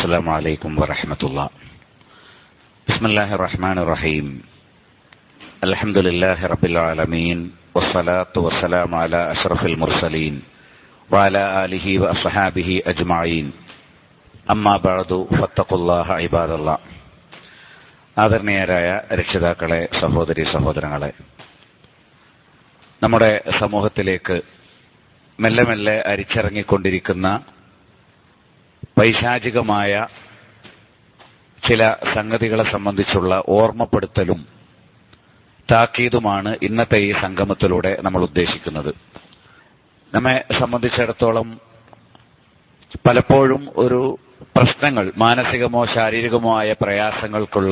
السلام عليكم ورحمة الله بسم الله الرحمن الرحيم الحمد لله رب العالمين والصلاة والسلام على أشرف المرسلين وعلى آله وأصحابه أجمعين أما بعد فاتقوا الله عباد الله ആദരണീയരായ രക്ഷിതാക്കളെ സഹോദരി സഹോദരങ്ങളെ നമ്മുടെ സമൂഹത്തിലേക്ക് മെല്ലെ മെല്ലെ അരിച്ചിറങ്ങിക്കൊണ്ടിരിക്കുന്ന പൈശാചികമായ ചില സംഗതികളെ സംബന്ധിച്ചുള്ള ഓർമ്മപ്പെടുത്തലും താക്കീതുമാണ് ഇന്നത്തെ ഈ സംഗമത്തിലൂടെ നമ്മൾ ഉദ്ദേശിക്കുന്നത് നമ്മെ സംബന്ധിച്ചിടത്തോളം പലപ്പോഴും ഒരു പ്രശ്നങ്ങൾ മാനസികമോ ശാരീരികമോ ആയ പ്രയാസങ്ങൾക്കുള്ള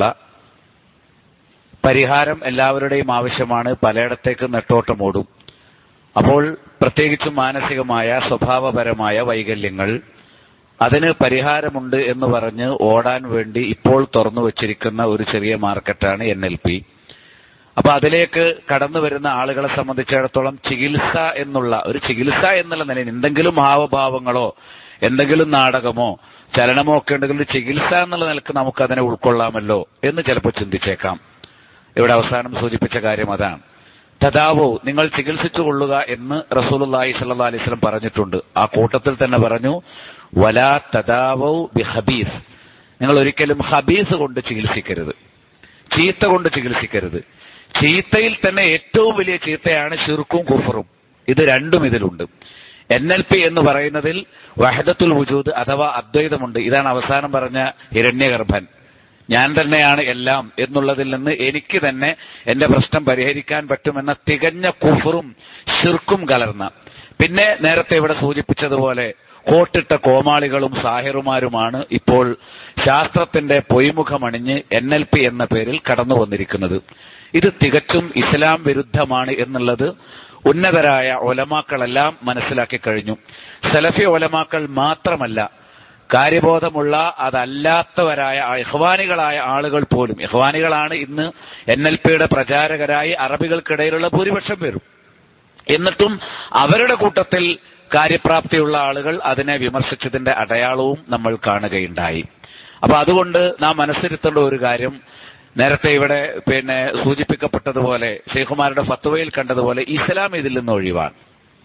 പരിഹാരം എല്ലാവരുടെയും ആവശ്യമാണ് പലയിടത്തേക്ക് നെട്ടോട്ടമോടും അപ്പോൾ പ്രത്യേകിച്ചും മാനസികമായ സ്വഭാവപരമായ വൈകല്യങ്ങൾ അതിന് പരിഹാരമുണ്ട് എന്ന് പറഞ്ഞ് ഓടാൻ വേണ്ടി ഇപ്പോൾ തുറന്നു വച്ചിരിക്കുന്ന ഒരു ചെറിയ മാർക്കറ്റാണ് എൻ എൽ പി അപ്പൊ അതിലേക്ക് കടന്നു വരുന്ന ആളുകളെ സംബന്ധിച്ചിടത്തോളം ചികിത്സ എന്നുള്ള ഒരു ചികിത്സ എന്നുള്ള നിലയിൽ എന്തെങ്കിലും ഭാവഭാവങ്ങളോ എന്തെങ്കിലും നാടകമോ ചലനമോ ഒക്കെ ഉണ്ടെങ്കിൽ ഒരു ചികിത്സ എന്നുള്ള നിലക്ക് നമുക്ക് അതിനെ ഉൾക്കൊള്ളാമല്ലോ എന്ന് ചിലപ്പോൾ ചിന്തിച്ചേക്കാം ഇവിടെ അവസാനം സൂചിപ്പിച്ച കാര്യം അതാണ് തദാവോ നിങ്ങൾ ചികിത്സിച്ചു കൊള്ളുക എന്ന് റസൂലുള്ളാഹി സ്വല്ലല്ലാഹി അലൈഹി വസല്ലം പറഞ്ഞിട്ടുണ്ട് ആ കൂട്ടത്തിൽ തന്നെ പറഞ്ഞു വലാ തദാവോ ബി ഹബീസ് നിങ്ങൾ ഒരിക്കലും ഹബീസ് കൊണ്ട് ചികിത്സിക്കരുത് ചീത്ത കൊണ്ട് ചികിത്സിക്കരുത് ചീത്തയിൽ തന്നെ ഏറ്റവും വലിയ ചീത്തയാണ് ഷിർക്കും കുഫറും ഇത് രണ്ടും ഇതിലുണ്ട് എൻ എൽ പി എന്ന് പറയുന്നതിൽ വഹദത്തുൽ വുജൂദ് അഥവാ അദ്വൈതമുണ്ട് ഇതാണ് അവസാനം പറഞ്ഞ ഹിരണ്യഗർഭൻ ഞാൻ തന്നെയാണ് എല്ലാം എന്നുള്ളതിൽ നിന്ന് എനിക്ക് തന്നെ എന്റെ പ്രശ്നം പരിഹരിക്കാൻ പറ്റുമെന്ന തികഞ്ഞ കുഫറും ഷിർക്കും കലർന്ന പിന്നെ നേരത്തെ ഇവിടെ സൂചിപ്പിച്ചതുപോലെ കോട്ടിട്ട കോമാളികളും സാഹിറുമാരുമാണ് ഇപ്പോൾ ശാസ്ത്രത്തിന്റെ പൊയ്മുഖമണിഞ്ഞ് എൻ എൽ പി എന്ന പേരിൽ കടന്നു വന്നിരിക്കുന്നത് ഇത് തികച്ചും ഇസ്ലാം വിരുദ്ധമാണ് എന്നുള്ളത് ഉന്നതരായ ഒലമാക്കളെല്ലാം മനസ്സിലാക്കി കഴിഞ്ഞു സലഫി ഒലമാക്കൾ മാത്രമല്ല കാര്യബോധമുള്ള അതല്ലാത്തവരായ ഇഹ്വാനികളായ ആളുകൾ പോലും ഇഹ്വാനികളാണ് ഇന്ന് എൻ എൽ പിയുടെ പ്രചാരകരായി അറബികൾക്കിടയിലുള്ള ഭൂരിപക്ഷം പേരും എന്നിട്ടും അവരുടെ കൂട്ടത്തിൽ കാര്യപ്രാപ്തിയുള്ള ആളുകൾ അതിനെ വിമർശിച്ചതിന്റെ അടയാളവും നമ്മൾ കാണുകയുണ്ടായി അപ്പൊ അതുകൊണ്ട് നാം മനസ്സിരുത്തേണ്ട ഒരു കാര്യം നേരത്തെ ഇവിടെ പിന്നെ സൂചിപ്പിക്കപ്പെട്ടതുപോലെ ഷെയ്ഖുമാരുടെ ഫത്വയിൽ കണ്ടതുപോലെ ഇസ്ലാം ഇതിൽ നിന്ന് ഒഴിവാണ്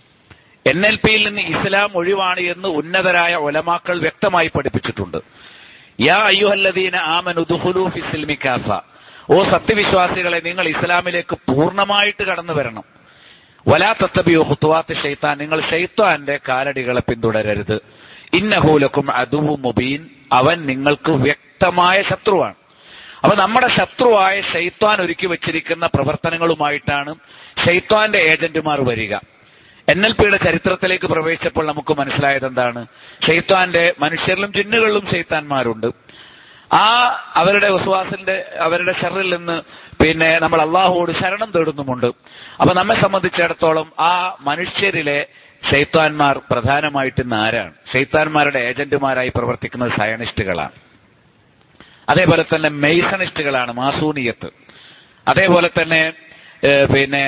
എൻ എൽ പിയിൽ നിന്ന് ഇസ്ലാം ഒഴിവാണ് എന്ന് ഉന്നതരായ ഒലമാക്കൾ വ്യക്തമായി പഠിപ്പിച്ചിട്ടുണ്ട് യാ അയ്യുഹല്ലദീന ആമനുദുഹുലു ഫിസിൽമി കാഫ ഓ സത്യവിശ്വാസികളെ നിങ്ങൾ ഇസ്ലാമിലേക്ക് പൂർണ്ണമായിട്ട് കടന്നു വരണം വലാ തത്തബിയോ ഹുത്തുവാത്ത് ഷെയ്ത്താൻ നിങ്ങൾ ഷെയ്ത്താന്റെ കാലടികളെ പിന്തുടരരുത് ഇന്നഹൂലക്കും അതുവും മുബീൻ അവൻ നിങ്ങൾക്ക് വ്യക്തമായ ശത്രുവാണ് അപ്പൊ നമ്മുടെ ശത്രുവായ ഷെയ്ത്താൻ ഒരുക്കി വെച്ചിരിക്കുന്ന പ്രവർത്തനങ്ങളുമായിട്ടാണ് ഷെയ്ത്താന്റെ ഏജന്റുമാർ വരിക എൻ എൽ പിയുടെ ചരിത്രത്തിലേക്ക് പ്രവേശിച്ചപ്പോൾ നമുക്ക് മനസ്സിലായത് എന്താണ് ഷെയ്ത്താന്റെ മനുഷ്യരിലും ജിന്നുകളിലും ഷെയ്ത്താന്മാരുണ്ട് ആ അവരുടെ വിശ്വാസിന്റെ അവരുടെ ഷറിൽ നിന്ന് പിന്നെ നമ്മൾ അള്ളാഹുവോട് ശരണം തേടുന്നുമുണ്ട് അപ്പൊ നമ്മെ സംബന്ധിച്ചിടത്തോളം ആ മനുഷ്യരിലെ ഷെയ്ത്താന്മാർ പ്രധാനമായിട്ട് ഇന്ന് ആരാണ് ഷെയ്ത്താന്മാരുടെ ഏജന്റുമാരായി പ്രവർത്തിക്കുന്നത് സയനിസ്റ്റുകളാണ് അതേപോലെ തന്നെ മെയ്സണിസ്റ്റുകളാണ് മാസൂണിയത്ത് അതേപോലെ തന്നെ പിന്നെ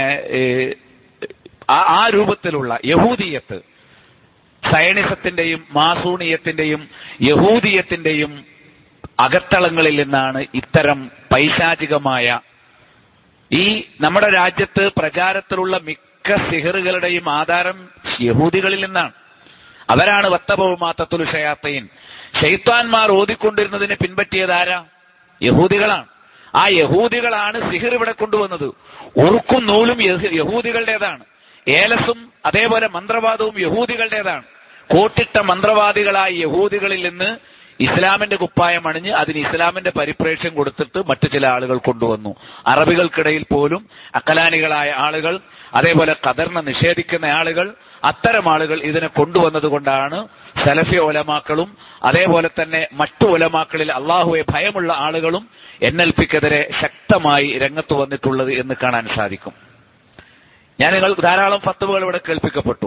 ആ രൂപത്തിലുള്ള യഹൂദിയത്ത് സയനിസത്തിന്റെയും മാസൂണിയത്തിന്റെയും യഹൂദിയത്തിന്റെയും അകത്തളങ്ങളിൽ നിന്നാണ് ഇത്തരം പൈശാചികമായ ഈ നമ്മുടെ രാജ്യത്ത് പ്രചാരത്തിലുള്ള മിക്ക സിഹറുകളുടെയും ആധാരം യഹൂദികളിൽ നിന്നാണ് അവരാണ് വത്തബവുമാത്തത്തുൽ ഷയാത്തീൻ ഷെയ്ത്താൻമാർ ഓതിക്കൊണ്ടിരുന്നതിനെ പിൻപറ്റിയതാരാ യഹൂദികളാണ് ആ യഹൂദികളാണ് സിഹിർ ഇവിടെ കൊണ്ടുവന്നത് ഉറുക്കും നൂലും യഹൂദികളുടേതാണ് ഏലസും അതേപോലെ മന്ത്രവാദവും യഹൂദികളുടേതാണ് കോട്ടിട്ട മന്ത്രവാദികളായ യഹൂദികളിൽ നിന്ന് ഇസ്ലാമിന്റെ കുപ്പായം അണിഞ്ഞ് അതിന് ഇസ്ലാമിന്റെ പരിപ്രേക്ഷ്യം കൊടുത്തിട്ട് മറ്റു ചില ആളുകൾ കൊണ്ടുവന്നു അറബികൾക്കിടയിൽ പോലും അക്കലാനികളായ ആളുകൾ അതേപോലെ ഖദറിനെ നിഷേധിക്കുന്ന ആളുകൾ അത്തരം ആളുകൾ ഇതിനെ കൊണ്ടുവന്നത് കൊണ്ടാണ് സലഫി ഒലമാക്കളും അതേപോലെ തന്നെ മറ്റു ഒലമാക്കളിൽ അള്ളാഹുവെ ഭയമുള്ള ആളുകളും എൻ എൽ പിക്കെതിരെ ശക്തമായി രംഗത്ത് വന്നിട്ടുള്ളത് എന്ന് കാണാൻ സാധിക്കും ഞാൻ നിങ്ങൾ ധാരാളം ഫത്തുവകൾ ഇവിടെ കേൾപ്പിക്കപ്പെട്ടു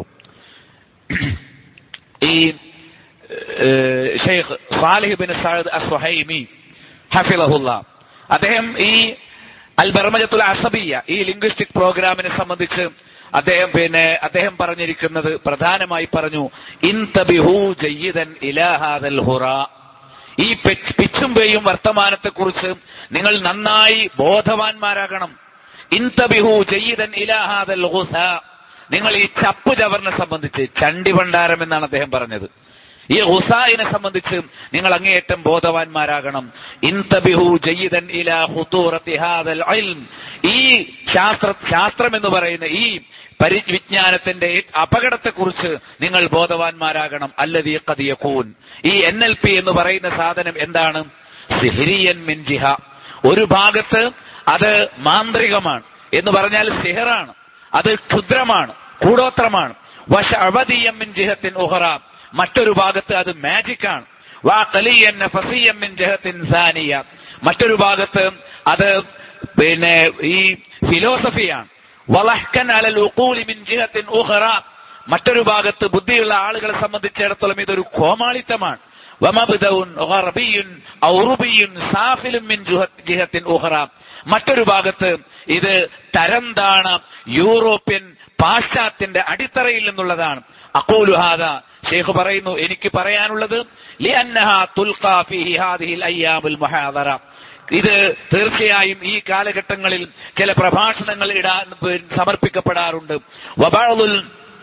ഈ ഷെയ്ഖ് സാലിഹ് ബിൻ സഅദ് അസ്വഹൈമി ഹഫിളഹുല്ല അദ്ദേഹം ഈ അൽ ബർമജത്തുൽ അസബിയ ഈ ലിംഗ്വിസ്റ്റിക് പ്രോഗ്രാമിനെ സംബന്ധിച്ച് അദ്ദേഹം പിന്നെ അദ്ദേഹം പറഞ്ഞിരിക്കുന്നത് പ്രധാനമായി പറഞ്ഞു ഇൻ തബിഹു ജയ്യിദൻ ഇലാഹാദൽ ഹുറ ഈ പെ- പിച്ചും പേയും വർത്തമാനത്തെക്കുറിച്ച് നിങ്ങൾ നന്നായി ബോധവാന്മാരാകണം ഇൻതബിഹു ജയ്യിദൻ ഇലാഹാദൽ ഗുസ നിങ്ങൾ ഈ ചപ്പു ചവറിനെ സംബന്ധിച്ച് ചണ്ടി ഭണ്ഡാരം എന്നാണ് അദ്ദേഹം പറഞ്ഞത് ഈ ഹുസായിനെ സംബന്ധിച്ച് നിങ്ങൾ അങ്ങേയറ്റം ബോധവാന്മാരാകണം ഇൻതബിഹു ജയ്യിദൻ ഇലാ ഖുതൂറത്തി ഹാദൽ ഇൽം ഈ ശാസ്ത്ര ശാസ്ത്രം എന്ന് പറയുന്ന ഈ പരിവിജ്ഞാനത്തിന്റെ അപകടത്തെക്കുറിച്ച് നിങ്ങൾ ബോധവാന്മാരാകണം അല്ലതീ കദിയക്കൂൻ ഈ എൻ എൽ പി എന്ന് പറയുന്ന സാധനം എന്താണ് സിഹിരിയൻ മിൻ ജിഹ ഒരു ഭാഗത്ത് അത് മാന്ത്രികമാണ് എന്ന് പറഞ്ഞാൽ സിഹറാണ് അത് ക്ഷുദ്രമാണ് കൂടോത്രമാണ് വശ അവധീയം മിൻ ജിഹത്തിൻ ഉഹറ മറ്റൊരു ഭാഗത്ത് അത് മാജിക് ആണ് വാ കലിയൻ ഫസിയം മിൻ ജിഹത്തിൻ സാനിയ മറ്റൊരു ഭാഗത്ത് അത് പിന്നെ ഈ ഫിലോസഫിയാണ് വളഹ്കൻ അലൽ ഉഖൂലി മിൻ ജിഹത്തിൻ ഉഖറ മറ്റൊരു ഭാഗത്ത് ബുദ്ധിയുള്ള ആളുകളെ സംബന്ധിച്ചിടത്തോളം ഇതൊരു കോമാളിത്തമാണ് വമബ്ദഉൻ ഗർബിയുൻ ഔറുബിയുൻ സാഫിലും മിൻ ജുഹ- ജിഹത്തിൻ ഉഖറ മറ്റൊരു ഭാഗത്ത് ഇത് തരംതാണ യൂറോപ്യൻ പാശ്ചാത്യന്റെ അടിത്തറയിൽ നിന്നുള്ളതാണ് അഖൂലു ഹാദ ഷെയ്ഖ് പറയുന്നു എനിക്ക് പറയാനുള്ളത് ലിഅന്നഹാ തുൽഖാ ഫീഹി ഹാദിഹിൽ അയ്യാമുൽ മുഹാദറ ഇത് തീർച്ചയായും ഈ കാലഘട്ടങ്ങളിൽ ചില പ്രഭാഷണങ്ങൾ ഇടാൻ സമർപ്പിക്കപ്പെടാറുണ്ട് വബഅദുൽ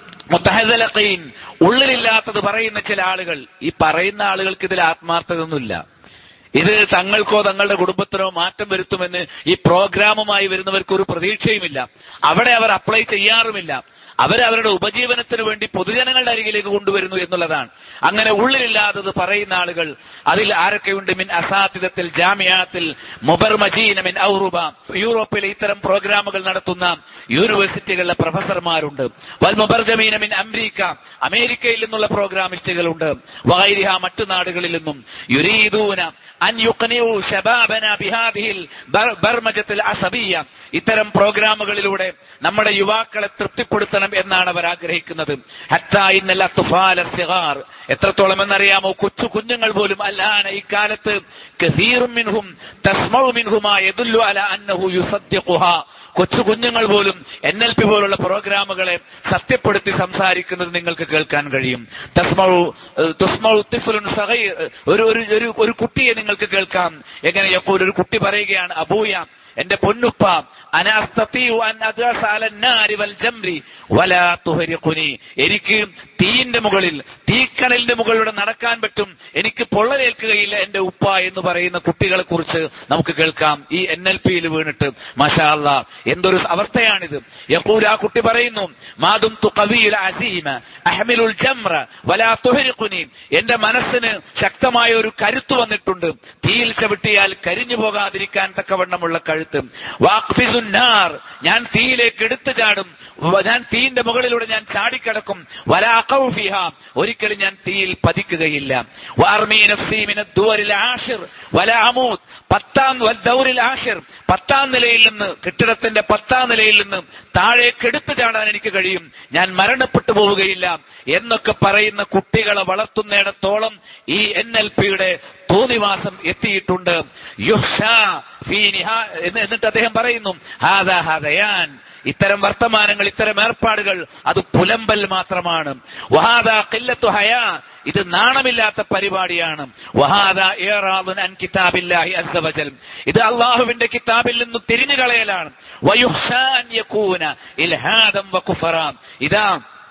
മുത്തഹദലഖീൻ ഉള്ളിലില്ലാത്തത് പറയുന്ന ചില ആളുകൾ ഈ പറയുന്ന ആളുകൾക്ക് ഇതിൽ ആത്മാർത്ഥതൊന്നുമില്ല ഇത് തങ്ങൾക്കോ തങ്ങളുടെ കുടുംബത്തിനോ മാറ്റം വരുത്തുമെന്ന് ഈ പ്രോഗ്രാമുമായി വരുന്നവർക്ക് ഒരു പ്രതീക്ഷയുമില്ല അവിടെ അവർ അപ്ലൈ ചെയ്യാറുമില്ല അവരവരുടെ ഉപജീവനത്തിന് വേണ്ടി പൊതുജനങ്ങളുടെ അരികിലേക്ക് കൊണ്ടുവരുന്നു എന്നുള്ളതാണ് അങ്ങനെ ഉള്ളിലില്ലാത്തത് പറയുന്ന ആളുകൾ അതിൽ ആരൊക്കെയുണ്ട് മിൻ അസാത്തിദത്തിൽ ജാമ്യാത്തിൽ മുബർമജീന മിൻ ഔറുബ യൂറോപ്പിലെ ഇത്തരം പ്രോഗ്രാമുകൾ നടത്തുന്ന യൂണിവേഴ്സിറ്റികളിലെ പ്രൊഫസർമാരുണ്ട് വൽ മുബർജമീന മിൻ അമേരിക്ക അമേരിക്കയിൽ നിന്നുള്ള പ്രോഗ്രാമിസ്റ്റുകളുണ്ട് വൈരിഹ മറ്റു നാടുകളിൽ നിന്നും യുരീദൂന അൻ യുഖ്നിഉ ശബാബന ബിഹാദിഹിൽ ബർ- ബർമജത്തിൽ അസബിയ ഇത്തരം പ്രോഗ്രാമുകളിലൂടെ നമ്മുടെ യുവാക്കളെ തൃപ്തിപ്പെടുത്തണം എന്നാണ് അവർ ആഗ്രഹിക്കുന്നത് ഹത്താ ഇന്നൽ അത്ഫാല സിഗാർ എത്രത്തോളം എന്നറിയാമോ കൊച്ചു കുഞ്ഞുങ്ങൾ പോലും അല്ലാണ് ഇക്കാലത്ത് കസീറും മിൻഹും തസ്മഉ മിൻഹുമാ യദുല്ലു അല അന്നഹു യുസദ്ദിഖുഹാ കൊച്ചു കുഞ്ഞുങ്ങൾ പോലും എൻ എൽ പി പോലുള്ള പ്രോഗ്രാമുകളെ സത്യപ്പെടുത്തി സംസാരിക്കുന്നത് നിങ്ങൾക്ക് കേൾക്കാൻ കഴിയും തസ്മഉ ഏഹ്, തുസ്മഉ തിഫ്ലുൻ സഗീർ ഒരു ഒരു ഒരു ഒരു കുട്ടിയെ നിങ്ങൾക്ക് കേൾക്കാം എങ്ങനെ യഖൂൽ ഒരു കുട്ടി പറയുകയാണ് അബൂയ എന്റെ പൊന്നുപ്പ അനാസ്തീഉ അൻ അദ്റസ അലൻ നാരി വൽ ജംരി വലാ തുഹരിഖുനി എനിക്ക് തീയിന്റെ മുകളിൽ തീക്കനലിന്റെ മുകളിലൂടെ നടക്കാൻ പറ്റും എനിക്ക് പൊള്ളലേൽക്കുകയില്ല എന്റെ ഉപ്പ എന്ന് പറയുന്ന കുട്ടികളെ കുറിച്ച് നമുക്ക് കേൾക്കാം ഈ എൻ എൽ പിയിൽ വീണിട്ട് മഷാ അല്ലാ എന്തൊരു അവസ്ഥയാണിത് യഖൂൽ ആ കുട്ടി പറയുന്നു മാതും തു കവിയിൽ അസീമ അഹ്മിലുൽ ജംറ വലാ തുഹരിഖുനി എന്റെ മനസ്സിന് ശക്തമായ ഒരു കരുത്ത് വന്നിട്ടുണ്ട് തീയിൽ ചവിട്ടിയാൽ കരിഞ്ഞു പോകാതിരിക്കാൻ തക്കവണ്ണമുള്ള കഴുത്ത് വാഖ്ഫിസുൻ നാർ ഞാൻ തീയിലേക്ക് എടുത്തു ചാടും വ- ഞാൻ തീയിന്റെ മുകളിലൂടെ ഞാൻ ചാടിക്കിടക്കും വലാ അഖഉ ഫിഹ ഒരിക്കലും ഞാൻ തീയിൽ പതിക്കുകയില്ല വാർമീ നഫ്സി മിന ദുവരിൽ ആഷിർ വലാ അമൂത് പത്താം വൽ ദൗരിൽ ആഷിർ പത്താം നിലയിൽ നിന്ന് കെട്ടിടത്തിന്റെ പത്താം നിലയിൽ നിന്ന് താഴേക്ക് എടുത്തു ചാടാൻ എനിക്ക് കഴിയും ഞാൻ മരണപ്പെട്ടു പോവുകയില്ല എന്നൊക്കെ പറയുന്ന കുട്ടികളെ വളർത്തുന്നിടത്തോളം ഈ എൻ എൽ പിയുടെ തോന്നിവാസം എത്തിയിട്ടുണ്ട് യുഹ്ഷാ ഫീ നിഹാ- എന്ന് എന്നിട്ട് അദ്ദേഹം പറയുന്നു ഹാദാ ഹാദയാൻ ഇത്തരം വർത്തമാനങ്ങൾ ഇത്തരം ഏർപ്പാടുകൾ അത് പുലമ്പൽ മാത്രമാണ് വഹാദ ഖില്ലത്തു ഹയാ ഇത് നാണമില്ലാത്ത പരിപാടിയാണ് വഹാദ ഇറാദുൻ അൻ കിതാബില്ലാഹി അസ്സ വജൽ ഇത് അള്ളാഹുവിന്റെ കിതാബിൽ നിന്ന് തിരിഞ്ഞു കളയലാണ് വയുഹ്ഷാ അൻ യകൂന ഇൽഹാദം വകുഫറ ഇതാ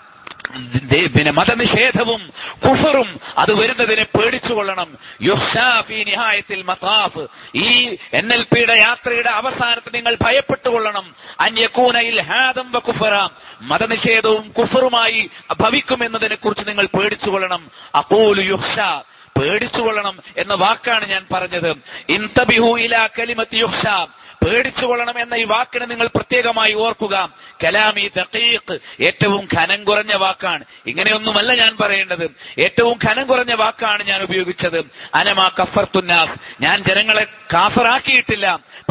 ദേ- പിന്നെ മതനിഷേധവും കുഫറും അത് വരുന്നതിനെ പേടിച്ചുകൊള്ളണം യുഹ്ഷാ ഫീ നിഹായത്തിൽ മതാഫ് ഈ എൻ എൽ പിയുടെ യാത്രയുടെ അവസാനത്ത് നിങ്ങൾ ഭയപ്പെട്ടുകൊള്ളണം അന്യക്കൂന ഇൽഹാദം വ കുഫറ മതനിഷേധവും കുഫറുമായി ഭവിക്കുമെന്നതിനെ കുറിച്ച് നിങ്ങൾ പേടിച്ചുകൊള്ളണം അഖൂലു യുഹ്ഷാ പേടിച്ചുകൊള്ളണം എന്ന വാക്കാണ് ഞാൻ പറഞ്ഞത് ഇൻതബിഹു ഇലാ കലിമത്തി യുഹ്ഷാ പേടിച്ചുകൊള്ളണം എന്ന ഈ വാക്കിനെ നിങ്ങൾ പ്രത്യേകമായി ഓർക്കുക കലാമി ദഖീഖ് ഏറ്റവും ഖനം കുറഞ്ഞ വാക്കാണ് ഇങ്ങനെയൊന്നുമല്ല ഞാൻ പറയേണ്ടത് ഏറ്റവും ഖനം കുറഞ്ഞ വാക്കാണ് ഞാൻ ഉപയോഗിച്ചത് അനമാ കഫർത്തുന്നാസ് ഞാൻ ജനങ്ങളെ കാഫറാക്കിയിട്ടില്ല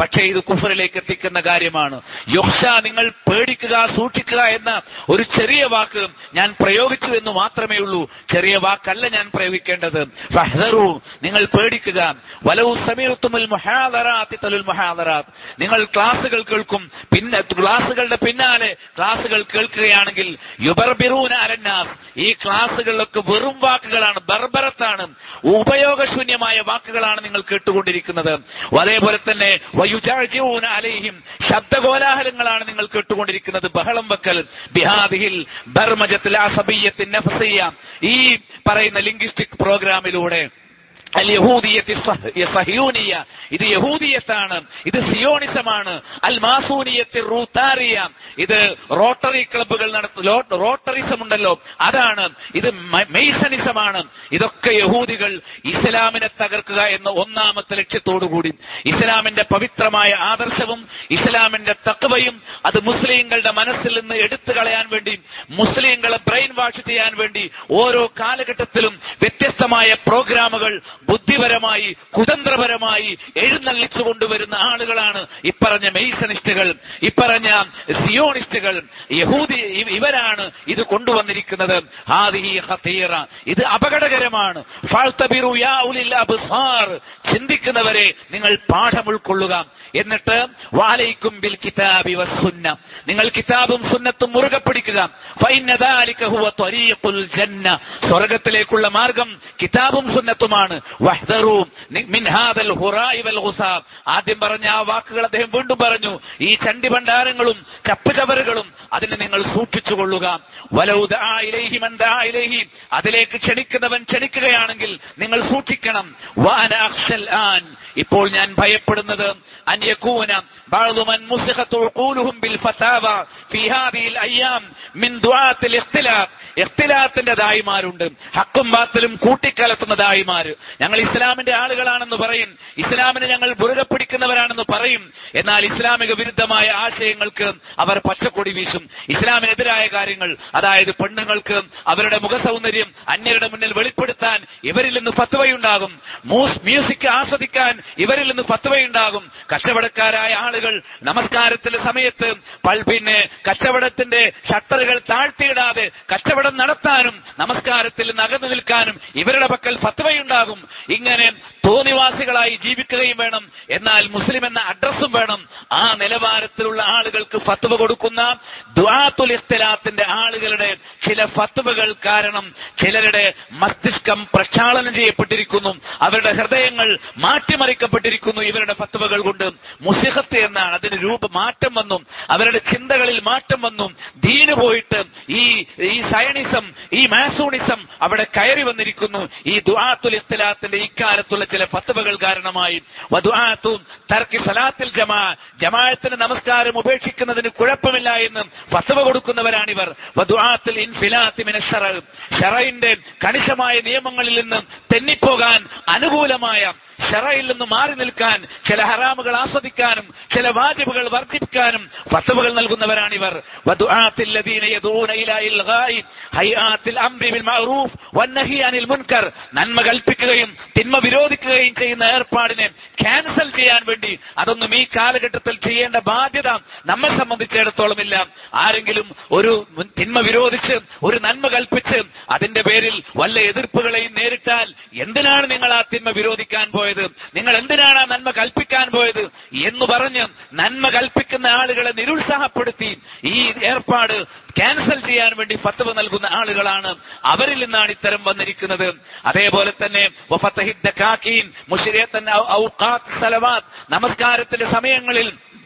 പക്ഷേ ഇത് കുഫറിലേക്ക് എത്തിക്കുന്ന കാര്യമാണ് യുക്ഷ നിങ്ങൾ പേടിക്കുക സൂക്ഷിക്കുക എന്ന ഒരു ചെറിയ വാക്ക് ഞാൻ പ്രയോഗിച്ചു എന്ന് മാത്രമേ ഉള്ളൂ ചെറിയ വാക്കല്ല ഞാൻ പ്രയോഗിക്കേണ്ടത് ഫഹ്ദറു നിങ്ങൾ പേടിക്കുക വലവു സമീറത്തുമുൽ മുഹാദറാത്തി തലുൽ മുഹാദറാത്ത് നിങ്ങൾ ക്ലാസുകൾ കേൾക്കും പിന്നെ ക്ലാസുകളുടെ പിന്നാലെ ക്ലാസുകൾ കേൾക്കുകയാണെങ്കിൽ യുബർബിറൂന അലന്നാസ് ഈ ക്ലാസുകളിലൊക്കെ വെറും വാക്കുകളാണ് ബർബറത്താണ് ഉപയോഗശൂന്യമായ വാക്കുകളാണ് നിങ്ങൾ കേട്ടുകൊണ്ടിരിക്കുന്നത് അതേപോലെ തന്നെ വയുജാജിഊന അലൈഹിം ശബ്ദകോലാഹലങ്ങളാണ് നിങ്ങൾ കേട്ടുകൊണ്ടിരിക്കുന്നത് ബഹളം വെക്കൽ ബിഹാദിഹിൽ ബർമജത്തിൽ അസബിയത്തിൻ നഫ്സിയ ഈ പറയുന്ന ലിംഗ്വിസ്റ്റിക് പ്രോഗ്രാമിലൂടെ അൽ യഹൂദിയത്തി സഹ- സഹ്യൂനിയ ഇത് യഹൂദിയത്താണ് ഇത് സിയോണിസമാണ് അൽ മാസൂനിയത്തി റൂത്താറിയ ഇത് റോട്ടറി ക്ലബ്ബുകൾ നടത്തു ലോ- റോട്ടറിസം ഉണ്ടല്ലോ അതാണ് ഇത് മ- മെയ്സണിസമാണ് ഇതൊക്കെ യഹൂദികൾ ഇസ്ലാമിനെ തകർക്കുക എന്ന ഒന്നാമത്തെ ലക്ഷ്യത്തോടുകൂടി ഇസ്ലാമിന്റെ പവിത്രമായ ആദർശവും ഇസ്ലാമിന്റെ തക്കവയും അത് മുസ്ലിങ്ങളുടെ മനസ്സിൽ നിന്ന് എടുത്തു കളയാൻ വേണ്ടി മുസ്ലിങ്ങളെ ബ്രെയിൻ വാഷ് ചെയ്യാൻ വേണ്ടി ഓരോ കാലഘട്ടത്തിലും വ്യത്യസ്തമായ പ്രോഗ്രാമുകൾ ബുദ്ധിപരമായി കുതന്ത്രപരമായി എഴുന്നള്ളിച്ചു കൊണ്ടുവരുന്ന ആളുകളാണ് ഇപ്പറഞ്ഞ മെയ്സണിസ്റ്റുകൾ ഇപ്പറഞ്ഞ സിയോണിസ്റ്റുകൾ യഹൂദി ഇ- ഇവരാണ് ഇത് കൊണ്ടുവന്നിരിക്കുന്നത് ഹാദിഹി ഖതീറ ഇത് അപകടകരമാണ് ഫാൾതബിറു യാ ഉലിൽ അബ്സാർ ചിന്തിക്കുന്നവരെ നിങ്ങൾ പാഠം ഉൾക്കൊള്ളുക എന്നിട്ട് വാലൈക്കും ബിൽ കിതാബി വസ്സുന്ന നിങ്ങൾ കിതാബും സുന്നത്തും മുറുകെ പിടിക്കുക ഫൈന്ന ദാലിക ഹുവ ത്വരീഖുൽ ജന്ന സ്വർഗ്ഗത്തിലേക്കുള്ള മാർഗം കിതാബും സുന്നത്തുമാണ് വഹ്ദറു നി- മിൻ ഹാദൽ ഹുറായി വൽ ഗുസാബ് ആദ്യം പറഞ്ഞ ആ വാക്കുകൾ അദ്ദേഹം വീണ്ടും പറഞ്ഞു ഈ ചണ്ടി ഭണ്ഡാരങ്ങളും ചപ്പുചവറുകളും അതിനെ നിങ്ങൾ സൂക്ഷിച്ചുകൊള്ളുക വലൗ ദആ ഇലൈഹി മൻ ദആ ഇലൈഹി അതിലേക്ക് ക്ഷണിക്കുന്നവൻ ക്ഷണിക്കുകയാണെങ്കിൽ നിങ്ങൾ സൂക്ഷിക്കണം വഅന അഖ്ശൽ ആൻ ഇപ്പോൾ ഞാൻ ഭയപ്പെടുന്നത് അൻ യകൂന بعض من مسخت عقولهم بالفتاوى في هذه الايام من دعاة الاختلاف ഇഖ്തിലാത്തിന്റെ ദായിമാരുണ്ട് ഹക്കും ബാത്തിലും കൂട്ടിക്കലർത്തുന്ന ദായിമാര് ഞങ്ങൾ ഇസ്ലാമിന്റെ ആളുകളാണെന്ന് പറയും ഇസ്ലാമിനെ ഞങ്ങൾ മുറുകെ പിടിക്കുന്നവരാണെന്ന് പറയും എന്നാൽ ഇസ്ലാമിക വിരുദ്ധമായ ആശയങ്ങൾക്ക് അവർ പച്ചക്കൊടി വീശും ഇസ്ലാമിനെതിരായ കാര്യങ്ങൾ അതായത് പെണ്ണുങ്ങൾക്ക് അവരുടെ മുഖസൗന്ദര്യം അന്യരുടെ മുന്നിൽ വെളിപ്പെടുത്താൻ ഇവരിൽ നിന്ന് ഫത്വയുണ്ടാകും മൂസ് മ്യൂസിക് ആസ്വദിക്കാൻ ഇവരിൽ നിന്ന് ഫത്വയുണ്ടാകും കച്ചവടക്കാരായ ആളുകൾ നമസ്കാരത്തിന്റെ സമയത്ത് പൾ- പിന്നെ കച്ചവടത്തിന്റെ ഷട്ടറുകൾ താഴ്ത്തിയിടാതെ കച്ചവടം നടത്താനും നമസ്കാരത്തിൽ നിന്ന് അകന്നു നിൽക്കാനും ഇവരുടെ പക്കൽ ഫത്വയുണ്ടാകും ഇങ്ങനെ തോന്നിവാസികളായി ജീവിക്കുകയും വേണം എന്നാൽ മുസ്ലിം എന്ന അഡ്രസ്സും വേണം ആ നിലവാരത്തിലുള്ള ആളുകൾക്ക് ഫത്വ കൊടുക്കുന്ന ദുആത്തുൽ ഇഖ്തിലാത്തിന്റെ ആളുകളുടെ ചില ഫത്വകൾ കാരണം ചിലരുടെ മസ്തിഷ്കം പ്രക്ഷാളനം ചെയ്യപ്പെട്ടിരിക്കുന്നു അവരുടെ ഹൃദയങ്ങൾ മാറ്റിമറിക്കപ്പെട്ടിരിക്കുന്നു ഇവരുടെ ഫത്വകൾ കൊണ്ട് മുസിഹത്ത് എന്നാണ് അതിന് രൂപ മാറ്റം വന്നു അവരുടെ ചിന്തകളിൽ മാറ്റം വന്നു ദീന് പോയിട്ട് ഈ ഈ സയണിസം ഈ മാസൂണിസം അവിടെ കയറി വന്നിരിക്കുന്നു ഈ ദുആത്തുൽ ഇഖ്തിലാത്തിന്റെ ഇക്കാലത്തുള്ള ചില ഫത്വകൾ കാരണമായി വദുആത്തും തർക്കി സലാത്തിൽ ജമാ ജമാഅത്തിന് നമസ്കാരം ഉപേക്ഷിക്കുന്നതിന് കുഴപ്പമില്ല എന്ന് ഫത്വ കൊടുക്കുന്നവരാണിവർ വദുആത്തുൽ ഇൻഫിലാത്തി മിന ശറ ഷറയിന്റെ കണിശമായ നിയമങ്ങളിൽ നിന്ന് തെന്നിപ്പോകാൻ അനുകൂലമായ ഷറയിൽ നിന്ന് മാറി നിൽക്കാൻ ചില ഹറാമുകൾ ആസ്വദിക്കാനും ചില വാജിബുകൾ വർദ്ധിപ്പിക്കാനും ഫത്വകൾ നൽകുന്നവരാണിവർ വദുആത്തിൽ ലദീന യദൂന ഇലാ ഇൽഗായി ഹൈആത്തിൽ അംരി ബിൽ മഅറൂഫ് വന്നഹി അനിൽ മുൻകർ നന്മ കൽപ്പിക്കുകയും തിന്മ വിരോധിക്കുകയും ചെയ്യുന്ന ഏർപ്പാടിനെ ക്യാൻസൽ ചെയ്യാൻ വേണ്ടി അതൊന്നും ഈ കാലഘട്ടത്തിൽ ചെയ്യേണ്ട ബാധ്യത നമ്മെ സംബന്ധിച്ചിടത്തോളം ഇല്ല ആരെങ്കിലും ഒരു തിന്മ വിരോധിച്ച് ഒരു നന്മ കൽപ്പിച്ച് അതിന്റെ പേരിൽ വല്ല എതിർപ്പുകളെയും നേരിട്ടാൽ എന്തിനാണ് നിങ്ങൾ ആ തിന്മ വിരോധിക്കാൻ പോയത് നിങ്ങൾ എന്തിനാണ് ആ നന്മ കൽപ്പിക്കാൻ പോയത് എന്ന് പറഞ്ഞ് നന്മ കൽപ്പിക്കുന്ന ആളുകളെ നിരുത്സാഹപ്പെടുത്തി ഈ ഏർപ്പാട് ക്യാൻസൽ ചെയ്യാൻ വേണ്ടി ഫത്വ നൽകുന്ന ആളുകളാണ് അവരിൽ നിന്നാണ് ഇത്തരം വന്നിരിക്കുന്നത് അതേപോലെ തന്നെ വഫത്തഹിദ് ദക്കാക്കീൻ, മുശ്രിയത്തൻ ഔ- ഔഖാത്ത് സലവാത്ത് നമസ്കാരത്തിന്റെ സമയങ്ങളിൽ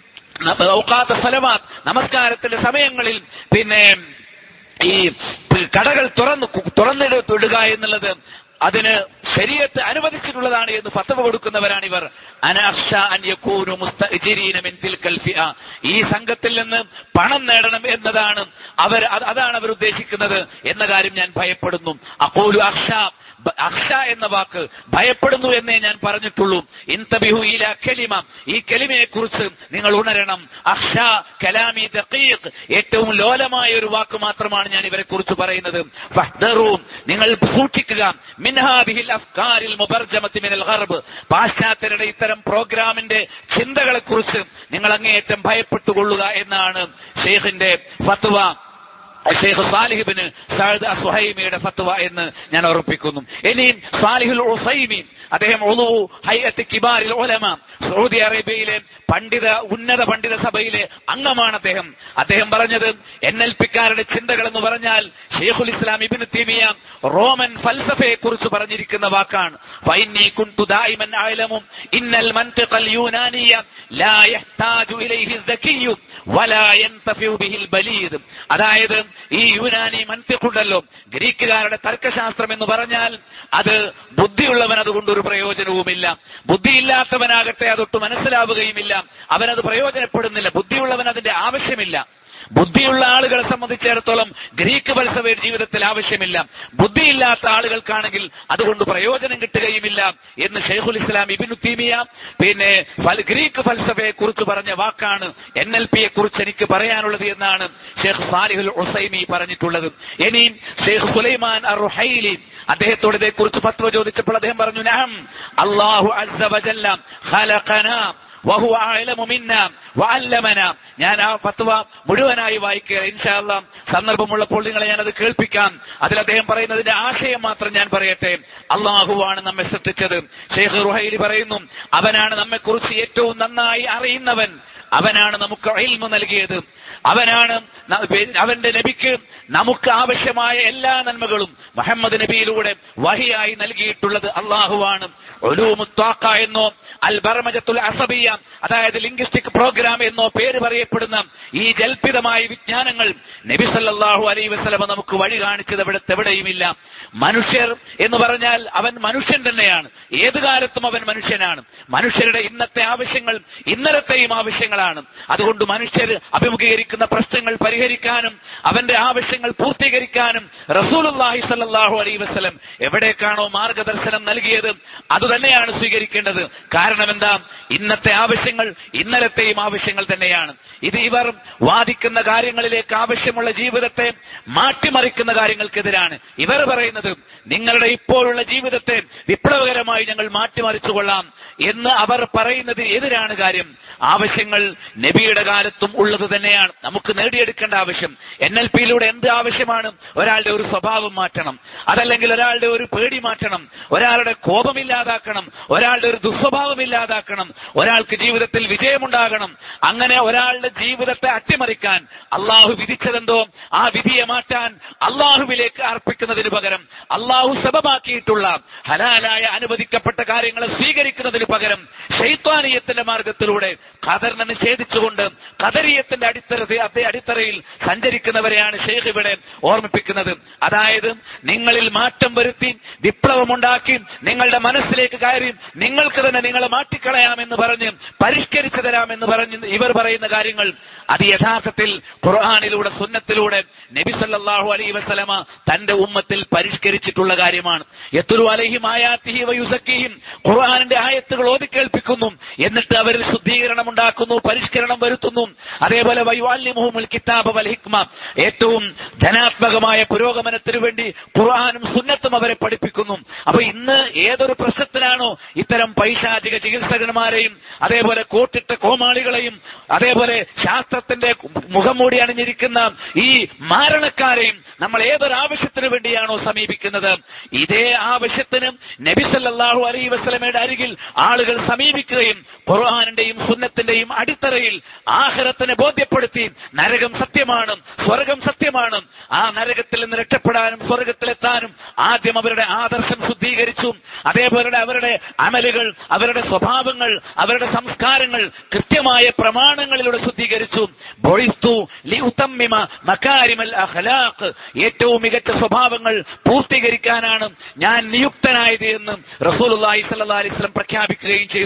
ന- ഔഖാത്ത് സലവാത്ത് നമസ്കാരത്തിന്റെ സമയങ്ങളിൽ പിന്നെ ഈ കടകൾ തുറന്നു തുറന്നിടുക എന്നുള്ളത് അതിന് ശരീരത്ത് അനുവദിച്ചിട്ടുള്ളതാണ് എന്ന് ഫത്തവ കൊടുക്കുന്നവരാണ് ഇവർ അനാക്ഷ അൻ യകൂനു മുസ്തഅ്ജിരീന മിൻ തിൽക്കൽ ഫിഅ. ഈ സംഘത്തിൽ നിന്ന് പണം നേടണം എന്നതാണ് അവർ അത് അതാണ് അവർ ഉദ്ദേശിക്കുന്നത് എന്ന കാര്യം ഞാൻ ഭയപ്പെടുന്നു അഖൂലു അഖ്ഷ ബ- അഖ്ഷ എന്ന വാക്ക് ഭയപ്പെടുന്നു എന്നേ ഞാൻ പറഞ്ഞിട്ടുള്ളൂ ഇൻതബിഹു ഇല കലിമ ഈ കലിമയെ കുറിച്ച് നിങ്ങൾ ഉണരണം അഖ്ഷ കലാമി ദഖീഖ് ഏറ്റവും ലോലമായ ഒരു വാക്ക് മാത്രമാണ് ഞാൻ ഇവരെ കുറിച്ച് പറയുന്നത് ഫഹ്ദറൂ നിങ്ങൾ സൂക്ഷിക്കുക മിൻഹാദിഹിൽ അഫ്കാരിൽ മുബർജമത്തി മിനൽ ഗർബ് പാശ്ചാത്യരുടെ ഇത്തരം പ്രോഗ്രാമിന്റെ ചിന്തകളെ കുറിച്ച് നിങ്ങൾ അങ്ങേയറ്റം ഭയപ്പെട്ടുകൊള്ളുക എന്നാണ് ഷെയ്ഖിന്റെ ഫത്വ ഷെയ്ഖ് സാലിഹിബിന് സഅദ് സുഹൈമിയുടെ ഫത്വ എന്ന് ഞാൻ ഓർപ്പിക്കുന്നു ഇനിയും സാലിഹുൽ ഉസൈമീൻ അദ്ദേഹം ഉളു ഹൈഅത്ത് കിബാരിൽ ഉലമ സൗദി അറേബ്യയിലെ പണ്ഡിത ഉന്നത പണ്ഡിത സഭയിലെ അംഗമാണ് അദ്ദേഹം അദ്ദേഹം പറഞ്ഞത് എൻ എൽ പിക്കാരുടെ ചിന്തകൾ എന്ന് പറഞ്ഞാൽ ഷെയ്ഖുൽ ഇസ്ലാം ഇബിന് തീമിയ റോമൻ ഫൽസഫയെ കുറിച്ച് പറഞ്ഞിരിക്കുന്ന വാക്കാണ് ഫൈന്നി കുൻതു ദായിമൻ അഅലമു ഇന്നൽ മൻതിഖൽ യൂനാനിയ ലാ യഹ്താജു ഇലൈഹി സകിയ്യു വലാ യൻതഫിഉ ബിഹിൽ ബലീദ് അതായത് ഈ യൂനാനി മൻതിഖുണ്ടല്ലോ ഗ്രീക്കുകാരുടെ തർക്കശാസ്ത്രം എന്ന് പറഞ്ഞാൽ അത് ബുദ്ധിയുള്ളവൻ അതുകൊണ്ട് ഒരു പ്രയോജനവുമില്ല ബുദ്ധിയില്ലാത്തവനാകട്ടെ അതൊട്ട് മനസ്സിലാവുകയുമില്ല അവനത് പ്രയോജനപ്പെടുന്നില്ല ബുദ്ധിയുള്ളവൻ അതിന്റെ ആവശ്യമില്ല ബുദ്ധിയുള്ള ആളുകളെ സംബന്ധിച്ചിടത്തോളം ഗ്രീക്ക് ഫൽസഫയുടെ ജീവിതത്തിൽ ആവശ്യമില്ല ബുദ്ധിയില്ലാത്ത ആളുകൾക്കാണെങ്കിൽ അതുകൊണ്ട് പ്രയോജനം കിട്ടുകയുമില്ല എന്ന് ഷെയ്ഖുൽ ഇസ്ലാം ഇബിനു തീമിയ പിന്നെ ഫൽ- ഗ്രീക്ക് ഫൽസഫയെ കുറിച്ച് പറഞ്ഞ വാക്കാണ് എൻ എൽ പിയെ കുറിച്ച് എനിക്ക് പറയാനുള്ളത് എന്നാണ് ഷെയ്ഖ് സാലിഹുൽ ഉസൈമി പറഞ്ഞിട്ടുള്ളത് ഇനിയും ഷെയ്ഖ് സുലൈമാൻ അർ റുഹൈലി അദ്ദേഹത്തോട് ഇതേക്കുറിച്ച് ഫത്വ ചോദിച്ചപ്പോൾ അദ്ദേഹം പറഞ്ഞു നഹം അള്ളാഹു അസ്സ വജല്ല ഖലഖനാ വഹു അഅലമു മിന്നാ വഅല്ലമന ഞാൻ ആ ഫത്വ മുഴുവനായി വായിക്കുക ഇൻഷാല്ല സന്ദർഭമുള്ളപ്പോൾ നിങ്ങളെ ഞാനത് കേൾപ്പിക്കാം അതിൽ അദ്ദേഹം പറയുന്നതിന്റെ ആശയം മാത്രം ഞാൻ പറയട്ടെ അള്ളാഹുവാണ് നമ്മെ സൃഷ്ടിച്ചത് ഷെയ്ഖ് റുഹൈലി പറയുന്നു അവനാണ് നമ്മെക്കുറിച്ച് ഏറ്റവും നന്നായി അറിയുന്നവൻ അവനാണ് നമുക്ക് ഇൽമു നൽകിയത് അവനാണ് ന- അവന്റെ നബിക്ക് നമുക്ക് ആവശ്യമായ എല്ലാ നന്മകളും മുഹമ്മദ് നബിയിലൂടെ വഹിയായി നൽകിയിട്ടുള്ളത് അള്ളാഹുവാണ് ഒലൂമുത്വാക്ക എന്നോ അൽ ബർമജത്തുൽ അസബിയ അതായത് ലിംഗ്വിസ്റ്റിക് പ്രോഗ്രാം എന്നോ പേര് പറയപ്പെടുന്ന ഈ ജൽപിതമായ വിജ്ഞാനങ്ങൾ നബി സല്ലല്ലാഹു അലൈഹി വസല്ലമ നമുക്ക് വഴി കാണിച്ചത് എവിടത്തെ എവിടെയുമില്ല മനുഷ്യർ എന്ന് പറഞ്ഞാൽ അവൻ മനുഷ്യൻ തന്നെയാണ് ഏത് കാലത്തും അവൻ മനുഷ്യനാണ് മനുഷ്യരുടെ ഇന്നത്തെ ആവശ്യങ്ങൾ ഇന്നലത്തെയും ആവശ്യങ്ങളാണ് അതുകൊണ്ട് മനുഷ്യർ അഭിമുഖീകരിക്കുന്ന പ്രശ്നങ്ങൾ പരിഹരിക്കാനും അവന്റെ ആവശ്യങ്ങൾ പൂർത്തീകരിക്കാനും റസൂലുള്ളാഹി സല്ലല്ലാഹു അലൈഹി വസല്ലം എവിടേക്കാണോ മാർഗദർശനം നൽകിയത് അതുതന്നെയാണ് സ്വീകരിക്കേണ്ടത് കാരണം എന്താ ഇന്നത്തെ ആവശ്യങ്ങൾ ഇന്നലത്തെയും ആവശ്യങ്ങൾ തന്നെയാണ് ഇത് ഇവർ വാദിക്കുന്ന കാര്യങ്ങളിലേക്ക് ആവശ്യമുള്ള ജീവിതത്തെ മാറ്റിമറിക്കുന്ന കാര്യങ്ങൾക്കെതിരാണ് ഇവർ പറയുന്നത് നിങ്ങളുടെ ഇപ്പോഴുള്ള ജീവിതത്തെ വിപ്ലവകരമായി ഞങ്ങൾ മാറ്റിമറിച്ചു കൊള്ളാം എന്ന് അവർ പറയുന്നത് എതിരാണ് കാര്യം ആവശ്യങ്ങൾ നബിയുടെ കാലത്തും ഉള്ളത് തന്നെയാണ് നമുക്ക് നേടിയെടുക്കേണ്ട ആവശ്യം എൻ എൽ പിയിലൂടെ എന്ത് ആവശ്യമാണ് ഒരാളുടെ ഒരു സ്വഭാവം മാറ്റണം അതല്ലെങ്കിൽ ഒരാളുടെ ഒരു പേടി മാറ്റണം ഒരാളുടെ കോപമില്ലാതാക്കണം ഒരാളുടെ ഒരു ദുസ്വഭാവം ഇല്ലാതാക്കണം ഒരാൾക്ക് ജീവിതത്തിൽ വിജയമുണ്ടാകണം അങ്ങനെ ഒരാളുടെ ജീവിതത്തെ അട്ടിമറിക്കാൻ അള്ളാഹു വിധിച്ചതെന്തോ ആ വിധിയെ മാറ്റാൻ അള്ളാഹുവിലേക്ക് അർപ്പിക്കുന്നതിന് പകരം അള്ളാഹു സബമാക്കിയിട്ടുള്ള ഹലാലായ അനുവദിക്കപ്പെട്ട കാര്യങ്ങളെ സ്വീകരിക്കുന്നതിന് പകരം ശൈത്വാനീയത്തിന്റെ മാർഗത്തിലൂടെ ഖദറിനെ നിഷേധിച്ചുകൊണ്ട് ഖദരീയത്തിന്റെ അടിത്തറ അതേ അടിത്തറയിൽ സഞ്ചരിക്കുന്നവരെയാണ് ഷെയ്ഖ് ഇവിടെ ഓർമ്മിപ്പിക്കുന്നത് അതായത് നിങ്ങളിൽ മാറ്റം വരുത്തി വിപ്ലവമുണ്ടാക്കി നിങ്ങളുടെ മനസ്സിലേക്ക് കയറി നിങ്ങൾക്ക് തന്നെ നിങ്ങളെ മാറ്റിക്കളയാമെന്ന് പറഞ്ഞ് പരിഷ്കരിച്ചു തരാമെന്ന് പറഞ്ഞ് ഇവർ പറയുന്ന കാര്യങ്ങൾ അത് യഥാർത്ഥത്തിൽ ഖുർആാനിലൂടെ സുന്നത്തിലൂടെ നബി സല്ലല്ലാഹു അലൈഹി വസല്ലമ തന്റെ ഉമ്മത്തിൽ പരിഷ്കരിച്ചിട്ടുള്ള കാര്യമാണ് യത്തുലു അലൈഹിം ആയാത്തിഹി വയുസക്കിഹിം ഖുർആാനിന്റെ ആയത്തുകൾ ഓതിക്കേൾപ്പിക്കുന്നു എന്നിട്ട് അവരിൽ ശുദ്ധീകരണം ഉണ്ടാക്കുന്നു പരിഷ്കരണം വരുത്തുന്നു അതേപോലെ വയുവാല്യമുഹുൽ കിതാബ് വൽ ഹിക്മ ഏറ്റവും ധനാത്മകമായ പുരോഗമനത്തിനു വേണ്ടി ഖുർആാനും സുന്നത്തും അവരെ പഠിപ്പിക്കുന്നു അപ്പൊ ഇന്ന് ഏതൊരു പ്രശ്നത്തിനാണോ ഇത്തരം പൈശാചിക ചികിത്സകന്മാരെയും അതേപോലെ കോട്ടിട്ട കോമാളികളെയും അതേപോലെ ശാസ്ത്രത്തിന്റെ മുഖം മൂടി അണിഞ്ഞിരിക്കുന്ന ഈ മാരണക്കാരെയും നമ്മൾ ഏതൊരു ആവശ്യത്തിനു വേണ്ടിയാണോ സമീപിക്കുന്നത് ഇതേ ആവശ്യത്തിന് നബി സല്ലല്ലാഹു അലൈഹി വസല്ലമയുടെ അരികിൽ ആളുകൾ സമീപിക്കുകയും ഖുർആാനിന്റെയും സുന്നത്തിന്റെയും അടിത്തറയിൽ ആഹ്റത്തിനെ ബോധ്യപ്പെടുത്തി നരകം സത്യമാണ് സ്വർഗം സത്യമാണ് ആ നരകത്തിൽ നിന്ന് രക്ഷപ്പെടാനും സ്വർഗത്തിലെത്താനും ആദ്യം അവരുടെ ആദർശം ശുദ്ധീകരിച്ചു അതേപോലെ അവരുടെ അമലുകൾ അവരുടെ സ്വഭാവങ്ങൾ അവരുടെ സംസ്കാരങ്ങൾ കൃത്യമായ പ്രമാണങ്ങളിലൂടെ ശുദ്ധീകരിച്ചു ബൊഴിസ്തു ലി ഉത്തമ്മിമ മക്കാരിമൽ അഖ്ലാഖ് ഏറ്റവും മികച്ച സ്വഭാവങ്ങൾ പൂർത്തീകരിക്കാനാണ് ഞാൻ നിയുക്തനായത് എന്ന് റസൂലുള്ളാഹി സ്വല്ലല്ലാഹി അലൈഹി വസല്ലം പ്രഖ്യാപിക്കുകയും ചെയ്തു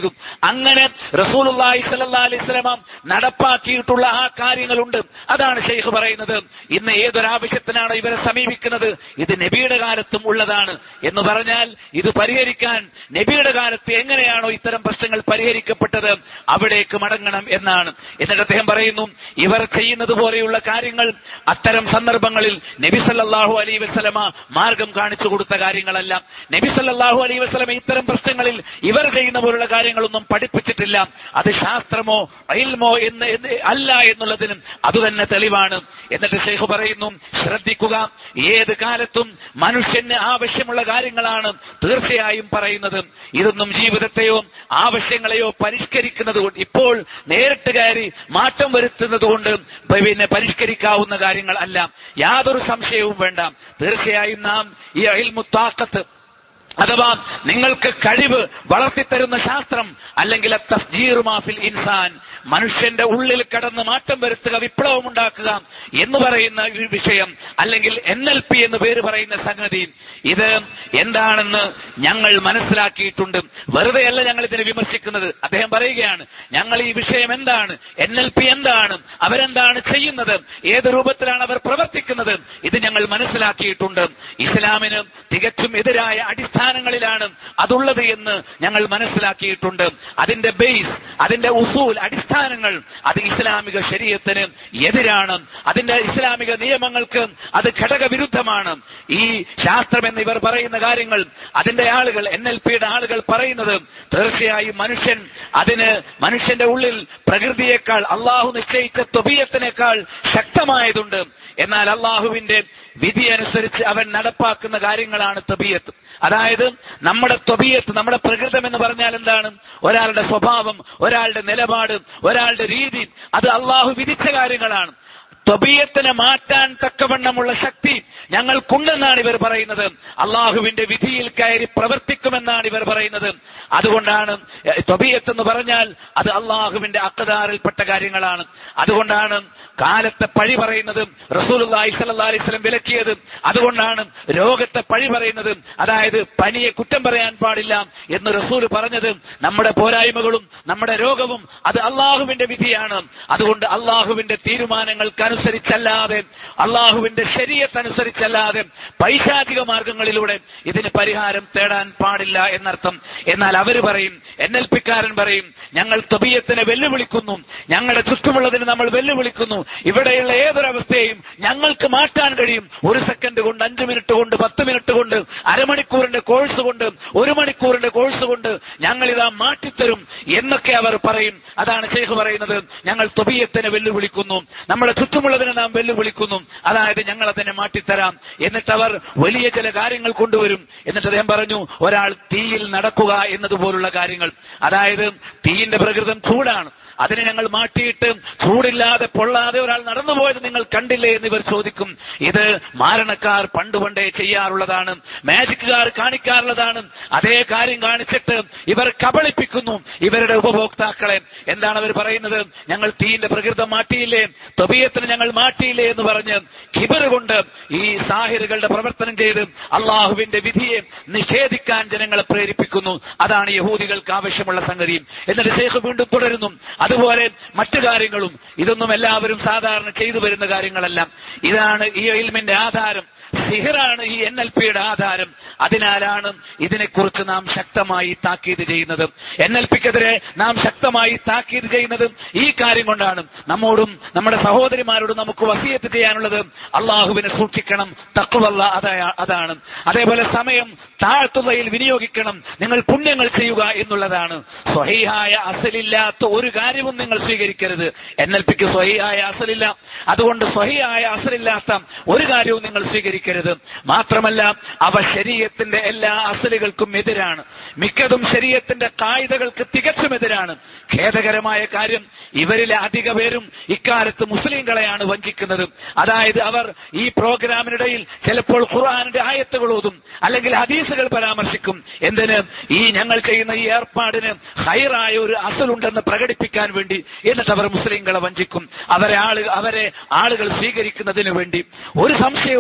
അങ്ങനെ റസൂലുള്ളാഹി സ്വല്ലല്ലാഹി അലൈഹി വസല്ലം നടപ്പാക്കിയിട്ടുള്ള ആ കാര്യങ്ങളുണ്ട് അതാണ് ഷെയ്ഖ് പറയുന്നത് ഇന്ന് ഏതൊരാവശ്യത്തിനാണ് ഇവരെ സമീപിക്കുന്നത് ഇത് നബിയുടെ കാലത്തും ഉള്ളതാണ് എന്ന് പറഞ്ഞാൽ ഇത് പരിഹരിക്കാൻ നബിയുടെ കാലത്ത് എങ്ങനെയാണോ ഇത്തരം പ്രശ്നങ്ങൾ പരിഹരിക്കപ്പെട്ടത് അവിടേക്ക് മടങ്ങണം എന്നാണ് എന്നിട്ട് അദ്ദേഹം പറയുന്നു ഇവർ ചെയ്യുന്നത് പോലെയുള്ള കാര്യങ്ങൾ അത്തരം സന്ദർഭങ്ങളിൽ നബി സല്ലല്ലാഹു അലൈഹി വസല്ലമ മാർഗം കാണിച്ചു കൊടുത്ത കാര്യങ്ങളല്ല നബി സല്ലല്ലാഹു അലൈഹി വസല്ലമ ഇത്തരം പ്രശ്നങ്ങളിൽ ഇവർ ചെയ്യുന്ന പോലുള്ള കാര്യങ്ങളൊന്നും പഠിപ്പിച്ചിട്ടില്ല അത് ശാസ്ത്രമോ ഇൽമോ എന്ന് എന്ന് അല്ല എന്നുള്ളതിനും അതുതന്നെ തെളിവാണ് എന്നിട്ട് ഷെയ്ഖ് പറയുന്നു ശ്രദ്ധിക്കുക ഏത് കാലത്തും മനുഷ്യന് ആവശ്യമുള്ള കാര്യങ്ങളാണ് തീർച്ചയായും പറയുന്നത് ഇതൊന്നും ജീവിതത്തെയോ ആവശ്യങ്ങളെയോ പരിഷ്കരിക്കുന്നത് കൊണ്ട് ഇപ്പോൾ നേരിട്ട് കയറി മാറ്റം വരുത്തുന്നത് കൊണ്ട് പിന്നെ പരിഷ്കരിക്കാവുന്ന കാര്യങ്ങൾ അല്ല യാതൊരു സംശയവും വേണ്ട തീർച്ചയായും നാം ഈ അയിൽമുത്താക്കത്ത് അഥവാ നിങ്ങൾക്ക് കഴിവ് വളർത്തിത്തരുന്ന ശാസ്ത്രം അല്ലെങ്കിൽ തഫ്ജീറു മാഫിൽ ഇൻസാൻ മനുഷ്യന്റെ ഉള്ളിൽ കടന്ന് മാറ്റം വരുത്തുക വിപ്ലവം ഉണ്ടാക്കുക എന്ന് പറയുന്ന ഒരു വിഷയം അല്ലെങ്കിൽ എൻ എൽ പി എന്ന് പേര് പറയുന്ന സംഗതി ഇത് എന്താണെന്ന് ഞങ്ങൾ മനസ്സിലാക്കിയിട്ടുണ്ട് വെറുതെയല്ല ഞങ്ങൾ ഇതിനെ വിമർശിക്കുന്നത് അദ്ദേഹം പറയുകയാണ് ഞങ്ങൾ ഈ വിഷയം എന്താണ് എൻ എൽ പി എന്താണ് അവരെന്താണ് ചെയ്യുന്നത് ഏത് രൂപത്തിലാണ് അവർ പ്രവർത്തിക്കുന്നത് ഇത് ഞങ്ങൾ മനസ്സിലാക്കിയിട്ടുണ്ട് ഇസ്ലാമിന് തികച്ചും എതിരായ അടിസ്ഥാനങ്ങളിലാണ് അതുള്ളത് എന്ന് ഞങ്ങൾ മനസ്സിലാക്കിയിട്ടുണ്ട് അതിന്റെ ബേസ് അതിന്റെ ഉസൂൽ അടിസ്ഥാനങ്ങൾ അത് ഇസ്ലാമിക ശരീരത്തിന് എതിരാണ് അതിന്റെ ഇസ്ലാമിക നിയമങ്ങൾക്ക് അത് ഘടകവിരുദ്ധമാണ് ഈ ശാസ്ത്രം എന്ന് ഇവർ പറയുന്ന കാര്യങ്ങൾ അതിന്റെ ആളുകൾ എൻ എൽ പിയുടെ ആളുകൾ പറയുന്നത് തീർച്ചയായും മനുഷ്യൻ അതിന് മനുഷ്യന്റെ ഉള്ളിൽ പ്രകൃതിയേക്കാൾ അള്ളാഹു നിശ്ചയിച്ച തൊബീയത്തിനേക്കാൾ ശക്തമായതുണ്ട് എന്നാൽ അള്ളാഹുവിന്റെ വിധി അനുസരിച്ച് അവൻ നടപ്പാക്കുന്ന കാര്യങ്ങളാണ് തൊബിയത്ത് അതായത് നമ്മുടെ തൊബിയത്ത് നമ്മുടെ പ്രകൃതം എന്ന് പറഞ്ഞാൽ എന്താണ് ഒരാളുടെ സ്വഭാവം ഒരാളുടെ നിലപാട് ഒരാളുടെ രീതി അത് അള്ളാഹു വിധിച്ച കാര്യങ്ങളാണ് തൊബീയത്തിനെ മാറ്റാൻ തക്കവണ്ണമുള്ള ശക്തി ഞങ്ങൾക്കുണ്ടെന്നാണ് ഇവർ പറയുന്നത് അള്ളാഹുവിന്റെ വിധിയിൽ കയറി പ്രവർത്തിക്കുമെന്നാണ് ഇവർ പറയുന്നത് അതുകൊണ്ടാണ് തൊബീയത്ത് എന്ന് പറഞ്ഞാൽ അത് അള്ളാഹുവിന്റെ അക്കതാറിൽപ്പെട്ട കാര്യങ്ങളാണ് അതുകൊണ്ടാണ് കാലത്തെ പഴി പറയുന്നത് റസൂൽ അലൈഹി സ്വലം വിലക്കിയത് അതുകൊണ്ടാണ് രോഗത്തെ പഴി പറയുന്നത് അതായത് പനിയെ കുറ്റം പറയാൻ പാടില്ല എന്ന് റസൂൽ പറഞ്ഞത് നമ്മുടെ പോരായ്മകളും നമ്മുടെ രോഗവും അത് അള്ളാഹുവിന്റെ വിധിയാണ് അതുകൊണ്ട് അള്ളാഹുവിന്റെ തീരുമാനങ്ങൾക്കനുസരിച്ചല്ലാതെ അള്ളാഹുവിന്റെ ശരീരത്തനുസരിച്ചല്ലാതെ പൈശാചിക മാർഗങ്ങളിലൂടെ ഇതിന് പരിഹാരം തേടാൻ പാടില്ല എന്നർത്ഥം എന്നാൽ അവര് പറയും എൻ എൽ പിക്കാരൻ പറയും ഞങ്ങൾ തൊബിയത്തിനെ വെല്ലുവിളിക്കുന്നു ഞങ്ങളുടെ ചുറ്റുമുള്ളതിന് നമ്മൾ വെല്ലുവിളിക്കുന്നു ഇവിടെയുള്ള ഏതൊരവസ്ഥയെയും ഞങ്ങൾക്ക് മാറ്റാൻ കഴിയും ഒരു സെക്കൻഡ് കൊണ്ട് അഞ്ചു മിനിറ്റ് കൊണ്ട് പത്ത് മിനിറ്റ് കൊണ്ട് അരമണിക്കൂറിന്റെ കോഴ്സ് കൊണ്ട് ഒരു മണിക്കൂറിന്റെ കോഴ്സ് കൊണ്ട് ഞങ്ങൾ ഇതാ മാറ്റിത്തരും എന്നൊക്കെ അവർ പറയും അതാണ് ഷെയ്ഖ് പറയുന്നത് ഞങ്ങൾ തൊബിയത്തിനെ വെല്ലുവിളിക്കുന്നു നമ്മുടെ ചുറ്റുമുള്ളതിനെ നാം വെല്ലുവിളിക്കുന്നു അതായത് ഞങ്ങൾ അതിനെ മാറ്റിത്തരാം എന്നിട്ട് അവർ വലിയ ചില കാര്യങ്ങൾ കൊണ്ടുവരും എന്നിട്ട് അദ്ദേഹം പറഞ്ഞു ഒരാൾ തീയിൽ നടക്കുക എന്നതുപോലുള്ള കാര്യങ്ങൾ അതായത് തീയിന്റെ പ്രകൃതം ചൂടാണ് അതിനെ ഞങ്ങൾ മാറ്റിയിട്ട് ചൂടില്ലാതെ പൊള്ളാതെ ഒരാൾ നടന്നുപോയത് നിങ്ങൾ കണ്ടില്ലേ എന്ന് ഇവർ ചോദിക്കും ഇത് മാരണക്കാർ പണ്ട് പണ്ടേ ചെയ്യാറുള്ളതാണ് മാജിക്കുകാർ കാണിക്കാറുള്ളതാണ് അതേ കാര്യം കാണിച്ചിട്ട് ഇവർ കബളിപ്പിക്കുന്നു ഇവരുടെ ഉപഭോക്താക്കളെ എന്താണ് അവർ പറയുന്നത് ഞങ്ങൾ തീയിന്റെ പ്രകൃതം മാറ്റിയില്ലേ തൊബിയത്തിന് ഞങ്ങൾ മാറ്റിയില്ലേ എന്ന് പറഞ്ഞ് ഖിബർ കൊണ്ട് ഈ സാഹിറുകളുടെ പ്രവർത്തനം ചെയ്ത് അള്ളാഹുവിന്റെ വിധിയെ നിഷേധിക്കാൻ ജനങ്ങളെ പ്രേരിപ്പിക്കുന്നു അതാണ് യഹൂദികൾക്ക് ആവശ്യമുള്ള സംഗതിയും എന്നിട്ട് ശേഖ് വീണ്ടും തുടരുന്നു അതുപോലെ മറ്റു കാര്യങ്ങളും ഇതൊന്നും എല്ലാവരും സാധാരണ ചെയ്തു വരുന്ന കാര്യങ്ങളല്ല ഇതാണ് ഈ ഇൽമിന്റെ ആധാരം സിഹിറാണ് ഈ എൻ എൽ പിയുടെ ആധാരം അതിനാലാണ് ഇതിനെക്കുറിച്ച് നാം ശക്തമായി താക്കീത് ചെയ്യുന്നത് എൻ എൽ പിക്കെതിരെ നാം ശക്തമായി താക്കീത് ചെയ്യുന്നത് ഈ കാര്യം കൊണ്ടാണ് നമ്മോടും നമ്മുടെ സഹോദരിമാരോടും നമുക്ക് വസിയത്ത് ചെയ്യാനുള്ളത് അള്ളാഹുവിനെ സൂക്ഷിക്കണം തക്കുവല്ല അതാണ് അതേപോലെ സമയം താഴ്ത്തുകയിൽ വിനിയോഗിക്കണം നിങ്ങൾ പുണ്യങ്ങൾ ചെയ്യുക എന്നുള്ളതാണ് സ്വഹീഹായ അസലില്ലാത്ത ഒരു കാര്യവും നിങ്ങൾ സ്വീകരിക്കരുത് എൻ എൽ പിക്ക് സ്വഹീഹായ അസലില്ല അതുകൊണ്ട് സ്വഹീഹായ അസലില്ലാത്ത ഒരു കാര്യവും നിങ്ങൾ സ്വീകരിക്കരുത് മാത്രമല്ല അവ ശരീരത്തിന്റെ എല്ലാ അസലുകൾക്കും എതിരാണ് മിക്കതും ശരീരത്തിന്റെ കായികകൾക്ക് തികച്ചും എതിരാണ് ഖേദകരമായ കാര്യം ഇവരിലെ അധിക പേരും ഇക്കാലത്ത് മുസ്ലിങ്ങളെയാണ് വഞ്ചിക്കുന്നത് അതായത് അവർ ഈ പ്രോഗ്രാമിനിടയിൽ ചിലപ്പോൾ ഖുർആാനിന്റെ ആയത്തുകൾ ഓതും അല്ലെങ്കിൽ ഹദീസുകൾ പരാമർശിക്കും എന്തിന് ഈ ഞങ്ങൾ ചെയ്യുന്ന ഈ ഏർപ്പാടിന് ഹൈറായ ഒരു അസലുണ്ടെന്ന് പ്രകടിപ്പിക്കാൻ വേണ്ടി എന്നിട്ട് അവർ മുസ്ലിങ്ങളെ വഞ്ചിക്കും അവരെ ആളുകൾ അവരെ ആളുകൾ സ്വീകരിക്കുന്നതിന് വേണ്ടി ഒരു സംശയവും വേണ്ട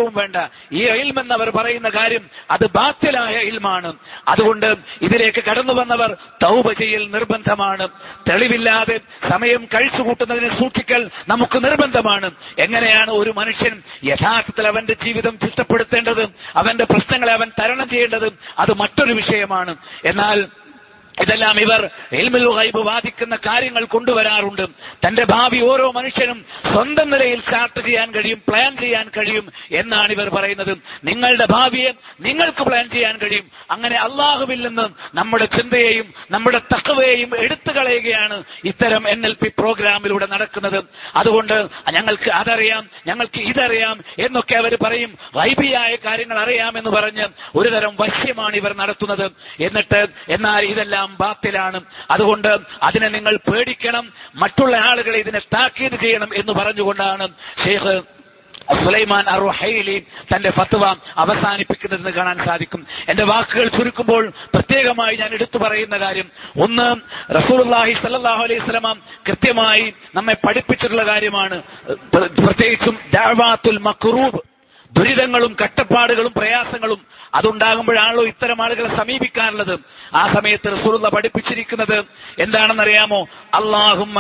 ഈ ഇൽമെന്ന് അവർ പറയുന്ന കാര്യം അത് ബാത്തിലായ ഇൽമാണ് അതുകൊണ്ട് ഇതിലേക്ക് കടന്നു വന്നവർ തൗബ ചെയ്യൽ നിർബന്ധമാണ് തെളിവില്ലാതെ സമയം കഴിച്ചു കൂട്ടുന്നതിനെ സൂക്ഷിക്കൽ നമുക്ക് നിർബന്ധമാണ് എങ്ങനെയാണ് ഒരു മനുഷ്യൻ യഥാർത്ഥത്തിൽ അവന്റെ ജീവിതം ചിട്ടപ്പെടുത്തേണ്ടത് അവന്റെ പ്രശ്നങ്ങളെ അവൻ തരണം ചെയ്യേണ്ടത് അത് മറ്റൊരു വിഷയമാണ് എന്നാൽ ഇതെല്ലാം ഇവർ എൽമിൽ ഗൈബ് വാദിക്കുന്ന കാര്യങ്ങൾ കൊണ്ടുവരാറുണ്ട് തന്റെ ഭാവി ഓരോ മനുഷ്യനും സ്വന്തം നിലയിൽ സ്റ്റാർട്ട് ചെയ്യാൻ കഴിയും പ്ലാൻ ചെയ്യാൻ കഴിയും എന്നാണ് ഇവർ പറയുന്നത് നിങ്ങളുടെ ഭാവിയെ നിങ്ങൾക്ക് പ്ലാൻ ചെയ്യാൻ കഴിയും അങ്ങനെ അള്ളാഹുവിൽ നിന്ന് നമ്മുടെ ചിന്തയെയും നമ്മുടെ തക്കവയെയും എടുത്തു കളയുകയാണ് ഇത്തരം എൻ എൽ പി പ്രോഗ്രാമിലൂടെ നടക്കുന്നത് അതുകൊണ്ട് ഞങ്ങൾക്ക് അതറിയാം ഞങ്ങൾക്ക് ഇതറിയാം എന്നൊക്കെ അവർ പറയും വൈബിയായ കാര്യങ്ങൾ അറിയാമെന്ന് പറഞ്ഞ് ഒരു തരം വശ്യമാണ് ഇവർ നടത്തുന്നത് എന്നിട്ട് എന്നാൽ ഇതെല്ലാം ബാത്തിലാണ് അതുകൊണ്ട് അതിനെ നിങ്ങൾ പേടിക്കണം മറ്റുള്ള ആളുകളെ ഇതിനെ താക്കീത് ചെയ്യണം എന്ന് പറഞ്ഞുകൊണ്ടാണ് ഷെയ്ഖ് സുലൈമാൻ അറുഹൈലി തന്റെ ഫത്വ അവസാനിപ്പിക്കുന്നതെന്ന് കാണാൻ സാധിക്കും എന്റെ വാക്കുകൾ ചുരുക്കുമ്പോൾ പ്രത്യേകമായി ഞാൻ എടുത്തു പറയുന്ന കാര്യം ഒന്ന് റസൂലുള്ളാഹി സല്ലല്ലാഹു അലൈഹി വസല്ലമ കൃത്യമായി നമ്മെ പഠിപ്പിച്ചിട്ടുള്ള കാര്യമാണ് പ്ര- പ്രത്യേകിച്ചും ദഅവാത്തുൽ മക്റൂബ് ദുരിതങ്ങളും കഷ്ടപ്പാടുകളും പ്രയാസങ്ങളും അതുണ്ടാകുമ്പോഴാണല്ലോ ഇത്തരം ആളുകളെ സമീപിക്കാറുള്ളത് ആ സമയത്ത് റസൂലുള്ള പഠിപ്പിച്ചിരിക്കുന്നത് എന്താണെന്നറിയാമോ അള്ളാഹും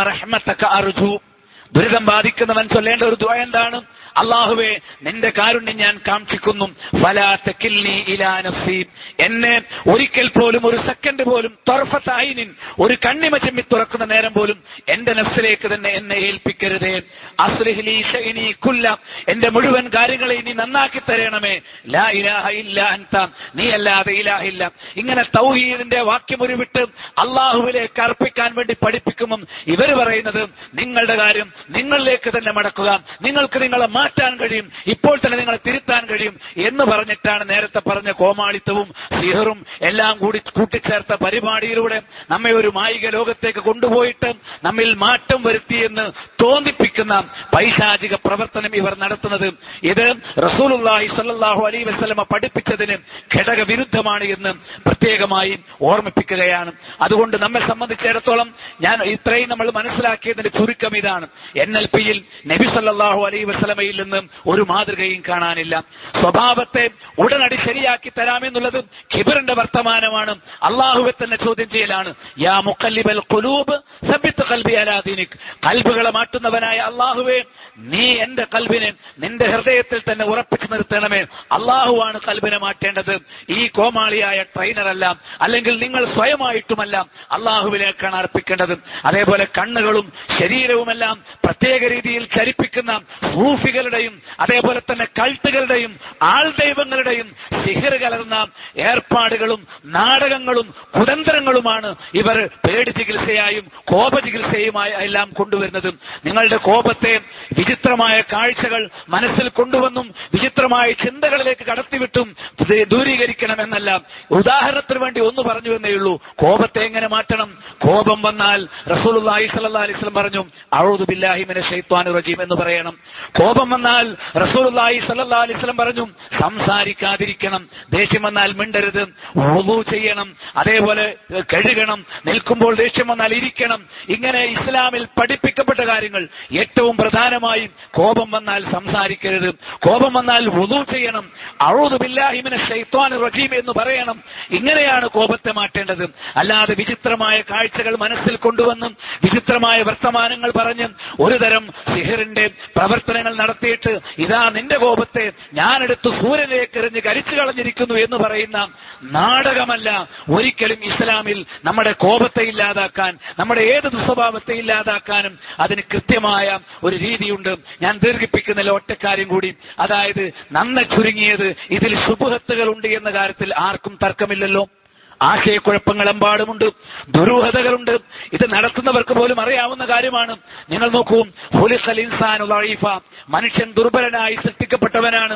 അർജു ദുരിതം ബാധിക്കുന്നവൻ ചൊല്ലേണ്ട ഒരു ദ്വയ എന്താണ് അള്ളാഹുവെ നിന്റെ കാരുണ്യം ഞാൻ കാക്ഷിക്കുന്നു ഫലാ തകിൽനി ഇലാ നഫ്സി എന്നെ ഒരിക്കൽ പോലും ഒരു സെക്കൻഡ് പോലും തൊർഫത്തായിനിൻ ഒരു കണ്ണിമ ചെമ്മി തുറക്കുന്ന നേരം പോലും എന്റെ നഫ്സിലേക്ക് തന്നെ എന്നെ ഏൽപ്പിക്കരുതേ അസ്ലിഹ് ലീ ശൈനി കുല്ല എന്റെ മുഴുവൻ കാര്യങ്ങളെ ഇനി നന്നാക്കി തരണമേ ലാ ഇലാഹ ഇല്ല അൻത നീ അല്ലാതെ ഇലാഹില്ല ഇങ്ങനെ തൗഹീദിന്റെ വാക്യം ഉരുവിട്ട് അള്ളാഹുവിലേക്ക് അർപ്പിക്കാൻ വേണ്ടി പഠിപ്പിക്കുമ്പം ഇവർ പറയുന്നത് നിങ്ങളുടെ കാര്യം നിങ്ങളിലേക്ക് തന്നെ മടക്കുക നിങ്ങൾക്ക് നിങ്ങളെ മാറ്റാൻ കഴിയും ഇപ്പോൾ തന്നെ നിങ്ങളെ തിരുത്താൻ കഴിയും എന്ന് പറഞ്ഞിട്ടാണ് നേരത്തെ പറഞ്ഞ കോമാളിത്തവും സിഹറും എല്ലാം കൂടി കൂട്ടിച്ചേർത്ത പരിപാടിയിലൂടെ നമ്മെ ഒരു മായിക ലോകത്തേക്ക് കൊണ്ടുപോയിട്ട് നമ്മിൽ മാറ്റം വരുത്തിയെന്ന് തോന്നിപ്പിക്കുന്ന പൈശാചിക പ്രവർത്തനം ഇവർ നടത്തുന്നത് ഇത് റസൂലുള്ളാഹി സ്വല്ലല്ലാഹു അലൈഹി വസല്ലമ പഠിപ്പിച്ചതിന് ഘടകവിരുദ്ധമാണ് എന്ന് പ്രത്യേകമായി ഓർമ്മിപ്പിക്കുകയാണ് അതുകൊണ്ട് നമ്മെ സംബന്ധിച്ചിടത്തോളം ഞാൻ ഇത്രയും നമ്മൾ മനസ്സിലാക്കിയതിന്റെ ചുരുക്കം ഇതാണ് എൻ എൽ പിയിൽ നബി സല്ലല്ലാഹു അലൈഹി വസല്ലമയിൽ നിന്നും ഒരു മാതൃകയും കാണാനില്ല സ്വഭാവത്തെ ഉടനടി ശരിയാക്കി തരാമെന്നുള്ളത് ഖിബറിന്റെ വർത്തമാനമാണ് അള്ളാഹുവെ തന്നെ ചോദ്യം ചെയ്യലാണ് യാ മുഖല്ലിബൽ ഖുലൂബ് സബ്ബിത്ത് ഖൽബി അലാ ദീനിക് കൽബുകളെ മാറ്റുന്നവനായ അള്ളാഹുവെ നീ എന്റെ കൽബിനെ നിന്റെ ഹൃദയത്തിൽ തന്നെ ഉറപ്പിച്ചു നിർത്തണമേ അള്ളാഹുവാണ് കൽബിനെ മാറ്റേണ്ടത് ഈ കോമാളിയായ ട്രെയിനറല്ല അല്ലെങ്കിൽ നിങ്ങൾ സ്വയമായിട്ടുമല്ല അള്ളാഹുവിലേക്കാണ് അർപ്പിക്കേണ്ടത് അതേപോലെ കണ്ണുകളും ശരീരവുമെല്ലാം പ്രത്യേക രീതിയിൽ ചലിപ്പിക്കുന്ന സൂഫികളുടെയും അതേപോലെ തന്നെ കൾട്ടുകളുടെയും ആൾദൈവങ്ങളുടെയും സിഹിർ കലർന്ന ഏർപ്പാടുകളും നാടകങ്ങളും കുതന്ത്രങ്ങളുമാണ് ഇവർ പേടി ചികിത്സയായും കോപ ചികിത്സയുമായി എല്ലാം കൊണ്ടുവരുന്നത് നിങ്ങളുടെ കോപത്തെ വിചിത്രമായ കാഴ്ചകൾ മനസ്സിൽ കൊണ്ടുവന്നും വിചിത്രമായ ചിന്തകളിലേക്ക് കടത്തിവിട്ടും ഇത് ദൂരീകരിക്കണമെന്നല്ല ഉദാഹരണത്തിന് വേണ്ടി ഒന്ന് പറഞ്ഞു എന്നേ ഉള്ളൂ കോപത്തെ എങ്ങനെ മാറ്റണം കോപം വന്നാൽ റസൂലുള്ളാഹി സ്വല്ലല്ലാഹി അലൈഹി വസല്ലം പറഞ്ഞു അഊദു ബില്ലാഹി മിനശ് ശൈത്വാനിർ റജീം എന്ന് പറയണം കോപം വന്നാൽ റസൂലുള്ളാഹി സ്വല്ലല്ലാഹി അലൈഹി വസല്ലം പറഞ്ഞു സംസാരിക്കാതിരിക്കണം ദേഷ്യം വന്നാൽ മിണ്ടരുത് വുളു ചെയ്യണം അതേപോലെ ഏഹ്, കഴുകണം നിൽക്കുമ്പോൾ ദേഷ്യം വന്നാൽ ഇരിക്കണം ഇങ്ങനെ ഇസ്ലാമിൽ പഠിപ്പിക്കപ്പെട്ട കാര്യങ്ങൾ ഏറ്റവും പ്രധാനമായും കോപം വന്നാൽ സംസാരിക്കരുത് കോപം വന്നാൽ വുളു ചെയ്യണം അഊദു ബില്ലാഹി മിനശ് ശൈത്വാനിർ റജീം എന്ന് പറയണം ഇങ്ങനെയാണ് കോപത്തെ മാറ്റേണ്ടത് അല്ലാതെ വിചിത്രമായ കാഴ്ചകൾ മനസ്സിൽ കൊണ്ടുവന്നും വിചിത്രമായ വർത്തമാനങ്ങൾ പറഞ്ഞ് ഒരു തരം സിഹറിന്റെ പ്രവർത്തനങ്ങൾ നടത്തിയിട്ട് ഇതാ നിന്റെ കോപത്തെ ഞാനെടുത്ത് സൂര്യനിലേക്ക് എറിഞ്ഞ് കരിച്ചു കളഞ്ഞിരിക്കുന്നു എന്ന് പറയുന്ന നാടകമല്ല ഒരിക്കലും ഇസ്ലാമിൽ നമ്മുടെ കോപത്തെ ഇല്ലാതാക്കാൻ നമ്മുടെ ഏത് ദുസ്വഭാവത്തെ ഇല്ലാതാക്കാനും അതിന് കൃത്യമായ ഒരു രീതിയുണ്ട് ഞാൻ ദീർഘിപ്പിക്കുന്നില്ല ഒറ്റക്കാര്യം കൂടി അതായത് നന്ന ചുരുങ്ങിയത് ഇതിൽ ശുഭഹത്തുകളുണ്ട് എന്ന കാര്യത്തിൽ ആർക്കും തർക്കമില്ലല്ലോ ആശയക്കുഴപ്പങ്ങൾ എമ്പാടുമുണ്ട് ദുരൂഹതകളുണ്ട് ഇത് നടത്തുന്നവർക്ക് പോലും അറിയാവുന്ന കാര്യമാണ് നിങ്ങൾ നോക്കൂ ഹുലിഖൽ ഇൻസാനു ദഈഫ. മനുഷ്യൻ ദുർബലനായി സൃഷ്ടിക്കപ്പെട്ടവനാണ്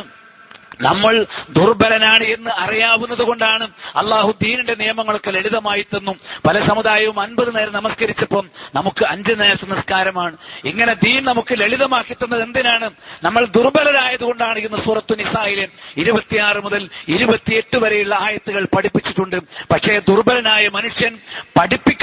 നമ്മൾ ദുർബലനാണ് എന്ന് അറിയാവുന്നത് കൊണ്ടാണ് അള്ളാഹു ദീനിന്റെ നിയമങ്ങളൊക്കെ ലളിതമായി തന്നു പല സമുദായവും അൻപത് നേരം നമസ്കരിച്ചപ്പം നമുക്ക് അഞ്ച് നേരത്തെ നിസ്കാരമാണ് ഇങ്ങനെ ദീൻ നമുക്ക് ലളിതമാക്കി തന്നത് എന്തിനാണ് നമ്മൾ ദുർബലരായതുകൊണ്ടാണ് ഇന്ന് സൂറത്തു നിസായിലെ ഇരുപത്തിയാറ് മുതൽ ഇരുപത്തിയെട്ട് വരെയുള്ള ആയത്തുകൾ പഠിപ്പിച്ചിട്ടുണ്ട് പക്ഷേ ദുർബലനായ മനുഷ്യൻ പഠിപ്പിക്കപ്പെട്ട ആ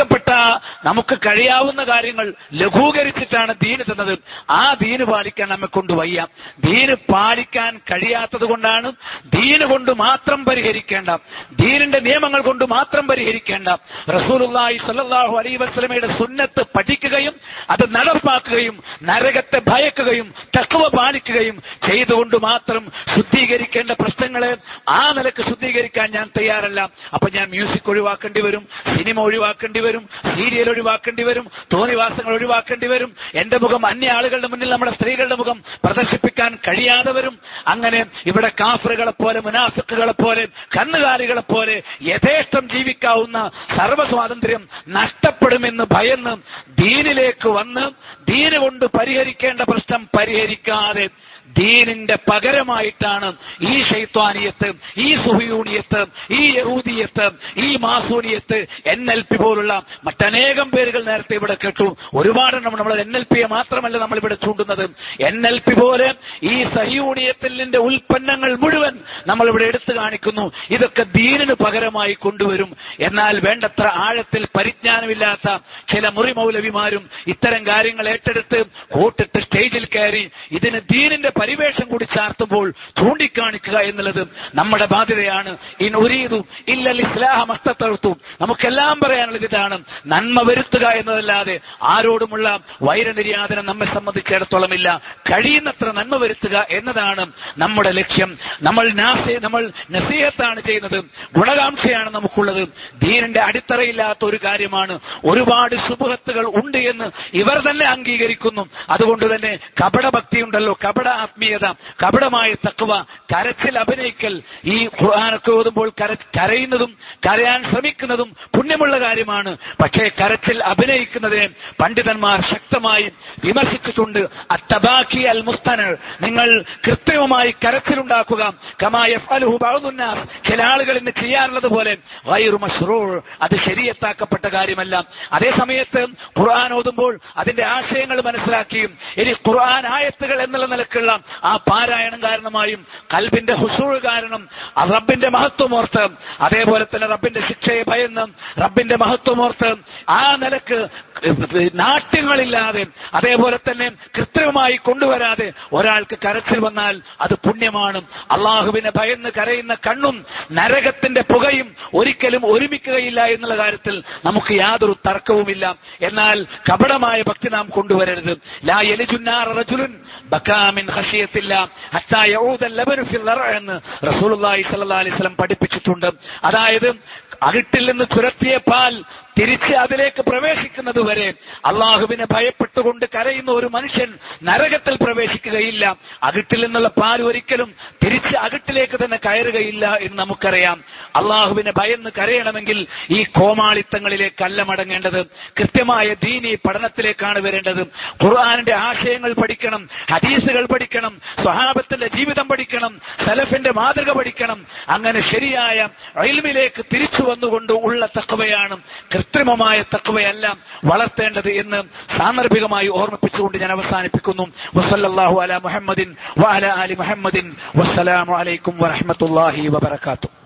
നമുക്ക് കഴിയാവുന്ന കാര്യങ്ങൾ ലഘൂകരിച്ചിട്ടാണ് ദീന് തന്നത് ആ ദീന് പാലിക്കാൻ നമ്മെ കൊണ്ട് വയ്യ ദീന് പാലിക്കാൻ കഴിയാത്തത് കൊണ്ടാണ് ദീന് കൊണ്ട് മാത്രം പരിഹരിക്കേണ്ട ദീനിന്റെ നിയമങ്ങൾ കൊണ്ട് മാത്രം പരിഹരിക്കേണ്ട റസൂലുള്ളാഹി സ്വല്ലല്ലാഹു അലൈഹി വസല്ലമയുടെ സുന്നത്ത് പഠിക്കുകയും അത് നടപ്പാക്കുകയും നരകത്തെ ഭയക്കുകയും തക്കവ പാലിക്കുകയും ചെയ്തുകൊണ്ട് മാത്രം ശുദ്ധീകരിക്കേണ്ട പ്രശ്നങ്ങളെ ആ നിലക്ക് ശുദ്ധീകരിക്കാൻ ഞാൻ തയ്യാറല്ല അപ്പൊ ഞാൻ മ്യൂസിക് ഒഴിവാക്കേണ്ടി വരും സിനിമ ഒഴിവാക്കേണ്ടി വരും സീരിയൽ ഒഴിവാക്കേണ്ടി വരും തോന്നിവാസങ്ങൾ ഒഴിവാക്കേണ്ടി വരും എന്റെ മുഖം അന്യ ആളുകളുടെ മുന്നിൽ നമ്മുടെ സ്ത്രീകളുടെ മുഖം പ്രദർശിപ്പിക്കാൻ കഴിയാതെ വരും അങ്ങനെ ഇവിടെ കാഫറുകളെ പോലെ മുനാഫിക്കുകളെ പോലെ കന്നുകാലികളെ പോലെ യഥേഷ്ടം ജീവിക്കാവുന്ന സർവ്വ സ്വാതന്ത്ര്യം നഷ്ടപ്പെടുമെന്ന് ഭയന്ന് ദീനിലേക്ക് വന്ന് ദീന് കൊണ്ട് പരിഹരിക്കേണ്ട പ്രശ്നം പരിഹരിക്കാതെ ദീനിന്റെ പകരമായിട്ടാണ് ഈ ശൈത്വാനിയത്ത് ഈ സുഹയൂണിയത്ത് ഈ യഹൂദിയത്ത് ഈ മാസൂനിയത്ത് എൻ എൽ പി പോലുള്ള മറ്റനേകം പേരുകൾ നേരത്തെ ഇവിടെ കേട്ടു ഒരുപാടെണ്ണം നമ്മൾ എൻ എൽ പിയെ മാത്രമല്ല നമ്മൾ ഇവിടെ ചൂണ്ടുന്നത് എൻ എൽ പി പോലെ ഈ സഹയൂണിയത്തിന്റെ ഉൽപ്പന്നങ്ങൾ മുഴുവൻ നമ്മൾ ഇവിടെ എടുത്തു കാണിക്കുന്നു ഇതൊക്കെ ദീനിന് പകരമായി കൊണ്ടുവരും എന്നാൽ വേണ്ടത്ര ആഴത്തിൽ പരിജ്ഞാനമില്ലാത്ത ചില മുറി മൗലവിമാരും ഇത്തരം കാര്യങ്ങൾ ഏറ്റെടുത്ത് കൂട്ടിട്ട് സ്റ്റേജിൽ കയറി ഇതിന് ദീനിന്റെ പരിവേഷം കൂടി ചാർത്തുമ്പോൾ ചൂണ്ടിക്കാണിക്കുക എന്നുള്ളത് നമ്മുടെ ബാധ്യതയാണ് ഇൻ ഉരീതു ഇല്ലൽ ഇസ്ലാഹ മസ്തത്തു നമുക്കെല്ലാം പറയാനുള്ളത് ഇതാണ് നന്മ വരുത്തുക എന്നതല്ലാതെ ആരോടുമുള്ള വൈരനിര്യാതനം നമ്മെ സംബന്ധിച്ചിടത്തോളം ഇല്ല കഴിയുന്നത്ര നന്മ വരുത്തുക എന്നതാണ് നമ്മുടെ ലക്ഷ്യം നമ്മൾ നാസെ നമ്മൾ നസീഹത്താണ് ചെയ്യുന്നത് ഗുണകാംക്ഷയാണ് നമുക്കുള്ളത് ദീനിന്റെ അടിത്തറയില്ലാത്ത ഒരു കാര്യമാണ് ഒരുപാട് സുബഹത്തുകൾ ഉണ്ട് എന്ന് ഇവർ തന്നെ അംഗീകരിക്കുന്നു അതുകൊണ്ട് തന്നെ കപടഭക്തി ഉണ്ടല്ലോ കപട ആത്മീയത കപടമായ തക്വ കരച്ചിൽ അഭിനയിക്കൽ ഈ ഖുർആാനൊക്കെ ഓതുമ്പോൾ കര കരയുന്നതും കരയാൻ ശ്രമിക്കുന്നതും പുണ്യമുള്ള കാര്യമാണ് പക്ഷേ കരച്ചിൽ അഭിനയിക്കുന്നതിനെ പണ്ഡിതന്മാർ ശക്തമായി വിമർശിച്ചിട്ടുണ്ട് അത്തബാക്കി അൽ മുസ്തനർ നിങ്ങൾ കൃത്രിമമായി കരച്ചിലുണ്ടാക്കുക കമായ ബഅദുന്നാസ് ചില ആളുകൾ ഇന്ന് ചെയ്യാറുള്ളത് പോലെ ഗൈറു മശ്റൂർ അത് ശരീരത്താക്കപ്പെട്ട കാര്യമല്ല അതേ സമയത്ത് ഖുർആൻ ഓതുമ്പോൾ അതിന്റെ ആശയങ്ങൾ മനസ്സിലാക്കിയും ഇനി ഖുർആൻ ആയത്തുകൾ എന്നുള്ള നിലക്കുള്ള ആ പാരായണം കാരണമായും കൽബിന്റെ ഹുസൂൾ കാരണം ആ റബ്ബിന്റെ മഹത്വമോർത്ത് അതേപോലെ തന്നെ റബ്ബിന്റെ ശിക്ഷയെ ഭയന്ന് റബ്ബിന്റെ മഹത്വമോർത്ത് ആ നിലക്ക് നാട്യങ്ങളില്ലാതെ അതേപോലെ തന്നെ കൃത്രിമമായി കൊണ്ടുവരാതെ ഒരാൾക്ക് കരച്ചിൽ വന്നാൽ അത് പുണ്യമാണ് അള്ളാഹുവിനെ ഭയന്ന് കരയുന്ന കണ്ണും നരകത്തിന്റെ പുകയും ഒരിക്കലും ഒരുമിക്കുകയില്ല എന്നുള്ള കാര്യത്തിൽ നമുക്ക് യാതൊരു തർക്കവുമില്ല എന്നാൽ കപടമായ ഭക്തി നാം കൊണ്ടുവരരുത് ലാ യലിജുന്നാർ റജുലുൻ ബക്കാമിൻ ഖശിയത്തില്ല ഹത്താ യഊദ ലബനു ഫിൽ ദർഅ എന്ന് റസൂലുള്ളാഹി സ്വല്ലല്ലാഹി അലൈഹി വസല്ലം പഠിപ്പിച്ചിട്ടുണ്ട് അതായത് അകിട്ടിൽ നിന്ന് ചുരത്തിയ പാൽ തിരിച്ച് അതിലേക്ക് പ്രവേശിക്കുന്നത് വരെ അള്ളാഹുവിനെ ഭയപ്പെട്ടുകൊണ്ട് കരയുന്ന ഒരു മനുഷ്യൻ നരകത്തിൽ പ്രവേശിക്കുകയില്ല അകിട്ടിൽ നിന്നുള്ള പാൽ ഒരിക്കലും തിരിച്ച് അകിട്ടിലേക്ക് തന്നെ കയറുകയില്ല എന്ന് നമുക്കറിയാം അള്ളാഹുവിനെ ഭയന്ന് കരയണമെങ്കിൽ ഈ കോമാളിത്തങ്ങളിലേക്കല്ല മടങ്ങേണ്ടത് കൃത്യമായ ദീനി പഠനത്തിലേക്കാണ് വരേണ്ടത് ഖുർആാനിന്റെ ആശയങ്ങൾ പഠിക്കണം ഹദീസുകൾ പഠിക്കണം സ്വഹാബത്തിന്റെ ജീവിതം പഠിക്കണം സലഫിന്റെ മാതൃക പഠിക്കണം അങ്ങനെ ശരിയായ അയൽമിലേക്ക് തിരിച്ചു വന്നുകൊണ്ട് ഉള്ള തക്കവയാണ് കൃത്രിമമായ തക്കവയല്ല വളർത്തേണ്ടത് എന്ന് സാന്ദർഭികമായി ഓർമ്മിപ്പിച്ചുകൊണ്ട് ഞാൻ അവസാനിപ്പിക്കുന്നു വസല്ലാഹു അല മുഹമ്മദിൻ വഅല ആലി മുഹമ്മദിൻ വസ്സലാമു അലൈക്കും വറഹ്മത്തുള്ളാഹി വബറകാതുഹു